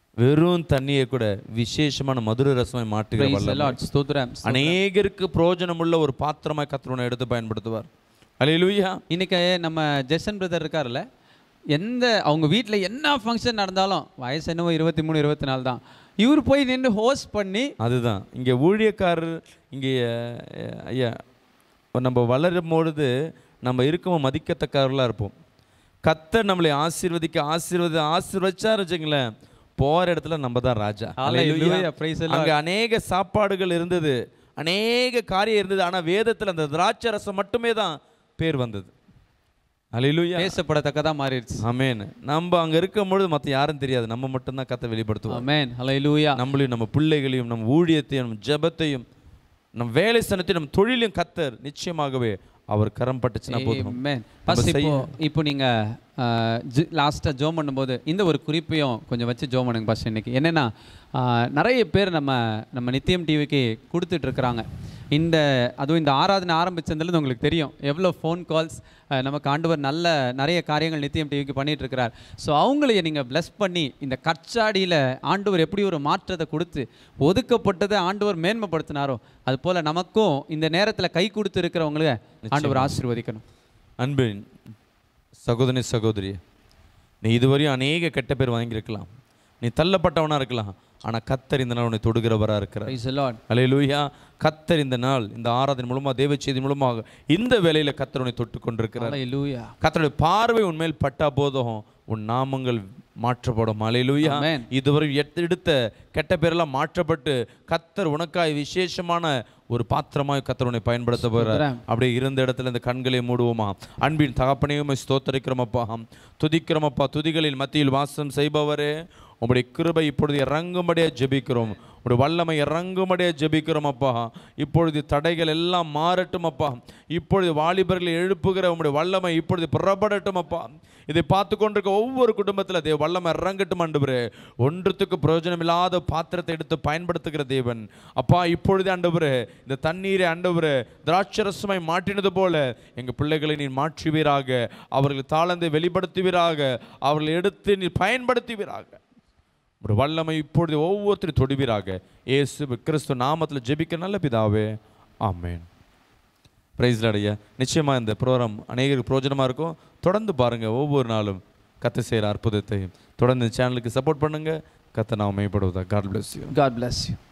வெறும் தண்ணியை கூட விசேஷமான மதுர ரசமாய் மாற்றுகிற Praise the வல்லமை. Lord. ஸ்தோத்திரம் அநேகருக்கு பிரயோஜனமுள்ள ஒரு பாத்திரமாய் கத்தருனை எடுத்து பயன்படுத்துவார் அல்லேலூயா இன்னைக்கு நம்ம ஜெசன் பிரதர் இருக்கார்ல எந்த அவங்க வீட்டில் என்ன ஃபங்க்ஷன் நடந்தாலும் வயசு என்னவோ இருபத்தி மூணு இருபத்தி நாலு தான் இவர் போய் நின்று ஹோஸ்ட் பண்ணி அதுதான் இங்கே ஊழியக்காரர் இங்கே அஹ், ஐயா நம்ம வளரும் பொழுது நம்ம இருக்கவும் மதிக்கத்தக்காரர்களாக இருப்போம் கத்தர் நம்மளை ஆசீர்வதிக்க ஆசீர்வதி ஆசீர்வதிச்சார் வச்சுங்களேன் போகிற இடத்துல நம்ம தான் ராஜா Hallelujah. Hallelujah. Praise the Lord. அங்கே அநேக சாப்பாடுகள் இருந்தது அநேக காரியம் இருந்தது ஆனால் வேதத்தில் அந்த திராட்சை ரசம் மட்டுமே தான் பேர் வந்தது அலையிலுயா பேசப்படத்தக்கதா மாறிடுச்சு ஆமென் நம்ம அங்கே இருக்கும்பொழுது மற்ற யாரும் தெரியாது நம்ம மட்டும்தான் கத்தை வெளிப்படுத்துவோம் ஆமென் ஹalleluya நம்மளையும் நம்ம பிள்ளைகளையும் நம்ம ஊழியத்தையும் நம்ம ஜெபத்தையும் நம்ம வேலை ஸ்தானத்தையும் நம்ம தொழிலையும் கத்தர் நிச்சயமாகவே அவர் கரம் பட்டுச்சுன்னா போதும் ஆமென் ஃபர்ஸ்ட் இப்போ இப்போ நீங்க லாஸ்ட்டாக ஜோம் பண்ணும்போது இந்த ஒரு குறிப்பையும் கொஞ்சம் வச்சு ஜோம் பண்ணுங்க ஃபர்ஸ்ட் இன்னைக்கு என்னன்னா ஆஹ், நிறைய பேர் நம்ம நம்ம நித்தியம் டிவிக்கு கொடுத்துட்டு இருக்கிறாங்க இந்த அதுவும் இந்த ஆராதனை ஆரம்பிச்சதுலேருந்து உங்களுக்கு தெரியும் எவ்வளோ ஃபோன் கால்ஸ் நமக்கு ஆண்டவர் நல்ல நிறைய காரியங்கள் நித்தியம் டிவிக்கு பண்ணிட்டு இருக்கிறார் ஸோ அவங்களைய நீங்கள் ப்ளஸ் பண்ணி இந்த கச்சாடியில் ஆண்டவர் எப்படி ஒரு மாற்றத்தை கொடுத்து ஒதுக்கப்பட்டதை ஆண்டவர் மேன்மைப்படுத்தினாரோ அது போல் நமக்கும் இந்த நேரத்தில் கை கொடுத்து இருக்கிறவங்கள ஆண்டவர் ஆசீர்வதிக்கணும் அன்பின் சகோதரி சகோதரி நீ இதுவரையும் அநேக கெட்ட பேர் வாங்கியிருக்கலாம் நீ தள்ளப்பட்டவனா இருக்கலாம் ஆனால் கத்தர் இந்த நாள் உன்னை தொடுகிறவரா இருக்கிறார் Praise the Lord. அலையிலூயா கத்தர் இந்த நாள் இந்த ஆராதனை மூலமாக தேவ செய்தி மூலமாக இந்த வேலையில் கத்தர் உன்னை தொட்டு கொண்டிருக்கிறார் Hallelujah. கத்தருடைய பார்வை உன்மேல் பட்டா போதும் உன் நாமங்கள் மாற்றப்படும் அலையிலூயா Amen. இதுவரை எட்டு எடுத்த கெட்ட பேரெல்லாம் மாற்றப்பட்டு கத்தர் உனக்காய் விசேஷமான ஒரு பாத்திரமாய் கத்தர் உன்னை பயன்படுத்த போகிறார் ஸ்தோத்திரம். அப்படியே இருந்த இடத்துல இந்த கண்களை மூடுவோமா அன்பின் தகப்பனையும் ஸ்தோத்தரிக்கிறோமப்பா துதிக்கிறோமப்பா துதிகளின் மத்தியில் வாசம் செய்பவரே உம்முடைய கிருபை இப்பொழுது இறங்கும்படியா ஜெபிக்கிறோம் உடைய வல்லமை இறங்கும்படியா ஜெபிக்கிறோம் அப்பா இப்பொழுது தடைகள் எல்லாம் மாறட்டும் அப்பா இப்பொழுது வாலிபர்களை எழுப்புகிற உம்முடைய வல்லமை இப்பொழுது புறப்படட்டும் அப்பா இதை பார்த்து கொண்டிருக்க ஒவ்வொரு குடும்பத்தில் தேவ வல்லமை இறங்கட்டும் ஆண்டவரே ஒன்றுத்துக்கு பிரயோஜனம் இல்லாத பாத்திரத்தை எடுத்து பயன்படுத்துகிற தேவன் அப்பா இப்பொழுது ஆண்டவரே இந்த தண்ணீரை ஆண்டவரே திராட்சரசமாய் மாற்றினது போல எங்கள் பிள்ளைகளை நீ மாற்றுவீராக அவர்கள் தாளந்தை வெளிப்படுத்துவீராக அவர்களை எடுத்து நீ பயன்படுத்துவீராக ஒரு வல்லமை இப்பொழுது ஒவ்வொருத்தரும் தொடுவீராக இயேசு கிறிஸ்து நாமத்தில் ஜெபிக்க நல்ல பிதாவே ஆமென் பிரைஸ் அடைய நிச்சயமாக இந்த ப்ரோக்ராம் அநேகருக்கு பிரோஜனமாக இருக்கும் தொடர்ந்து பாருங்கள் ஒவ்வொரு நாளும் கத்தை செய்கிற அற்புதத்தை தொடர்ந்து இந்த சேனலுக்கு சப்போர்ட் பண்ணுங்கள் கத்தை நாம் மேம்படுவதா God bless you God bless you.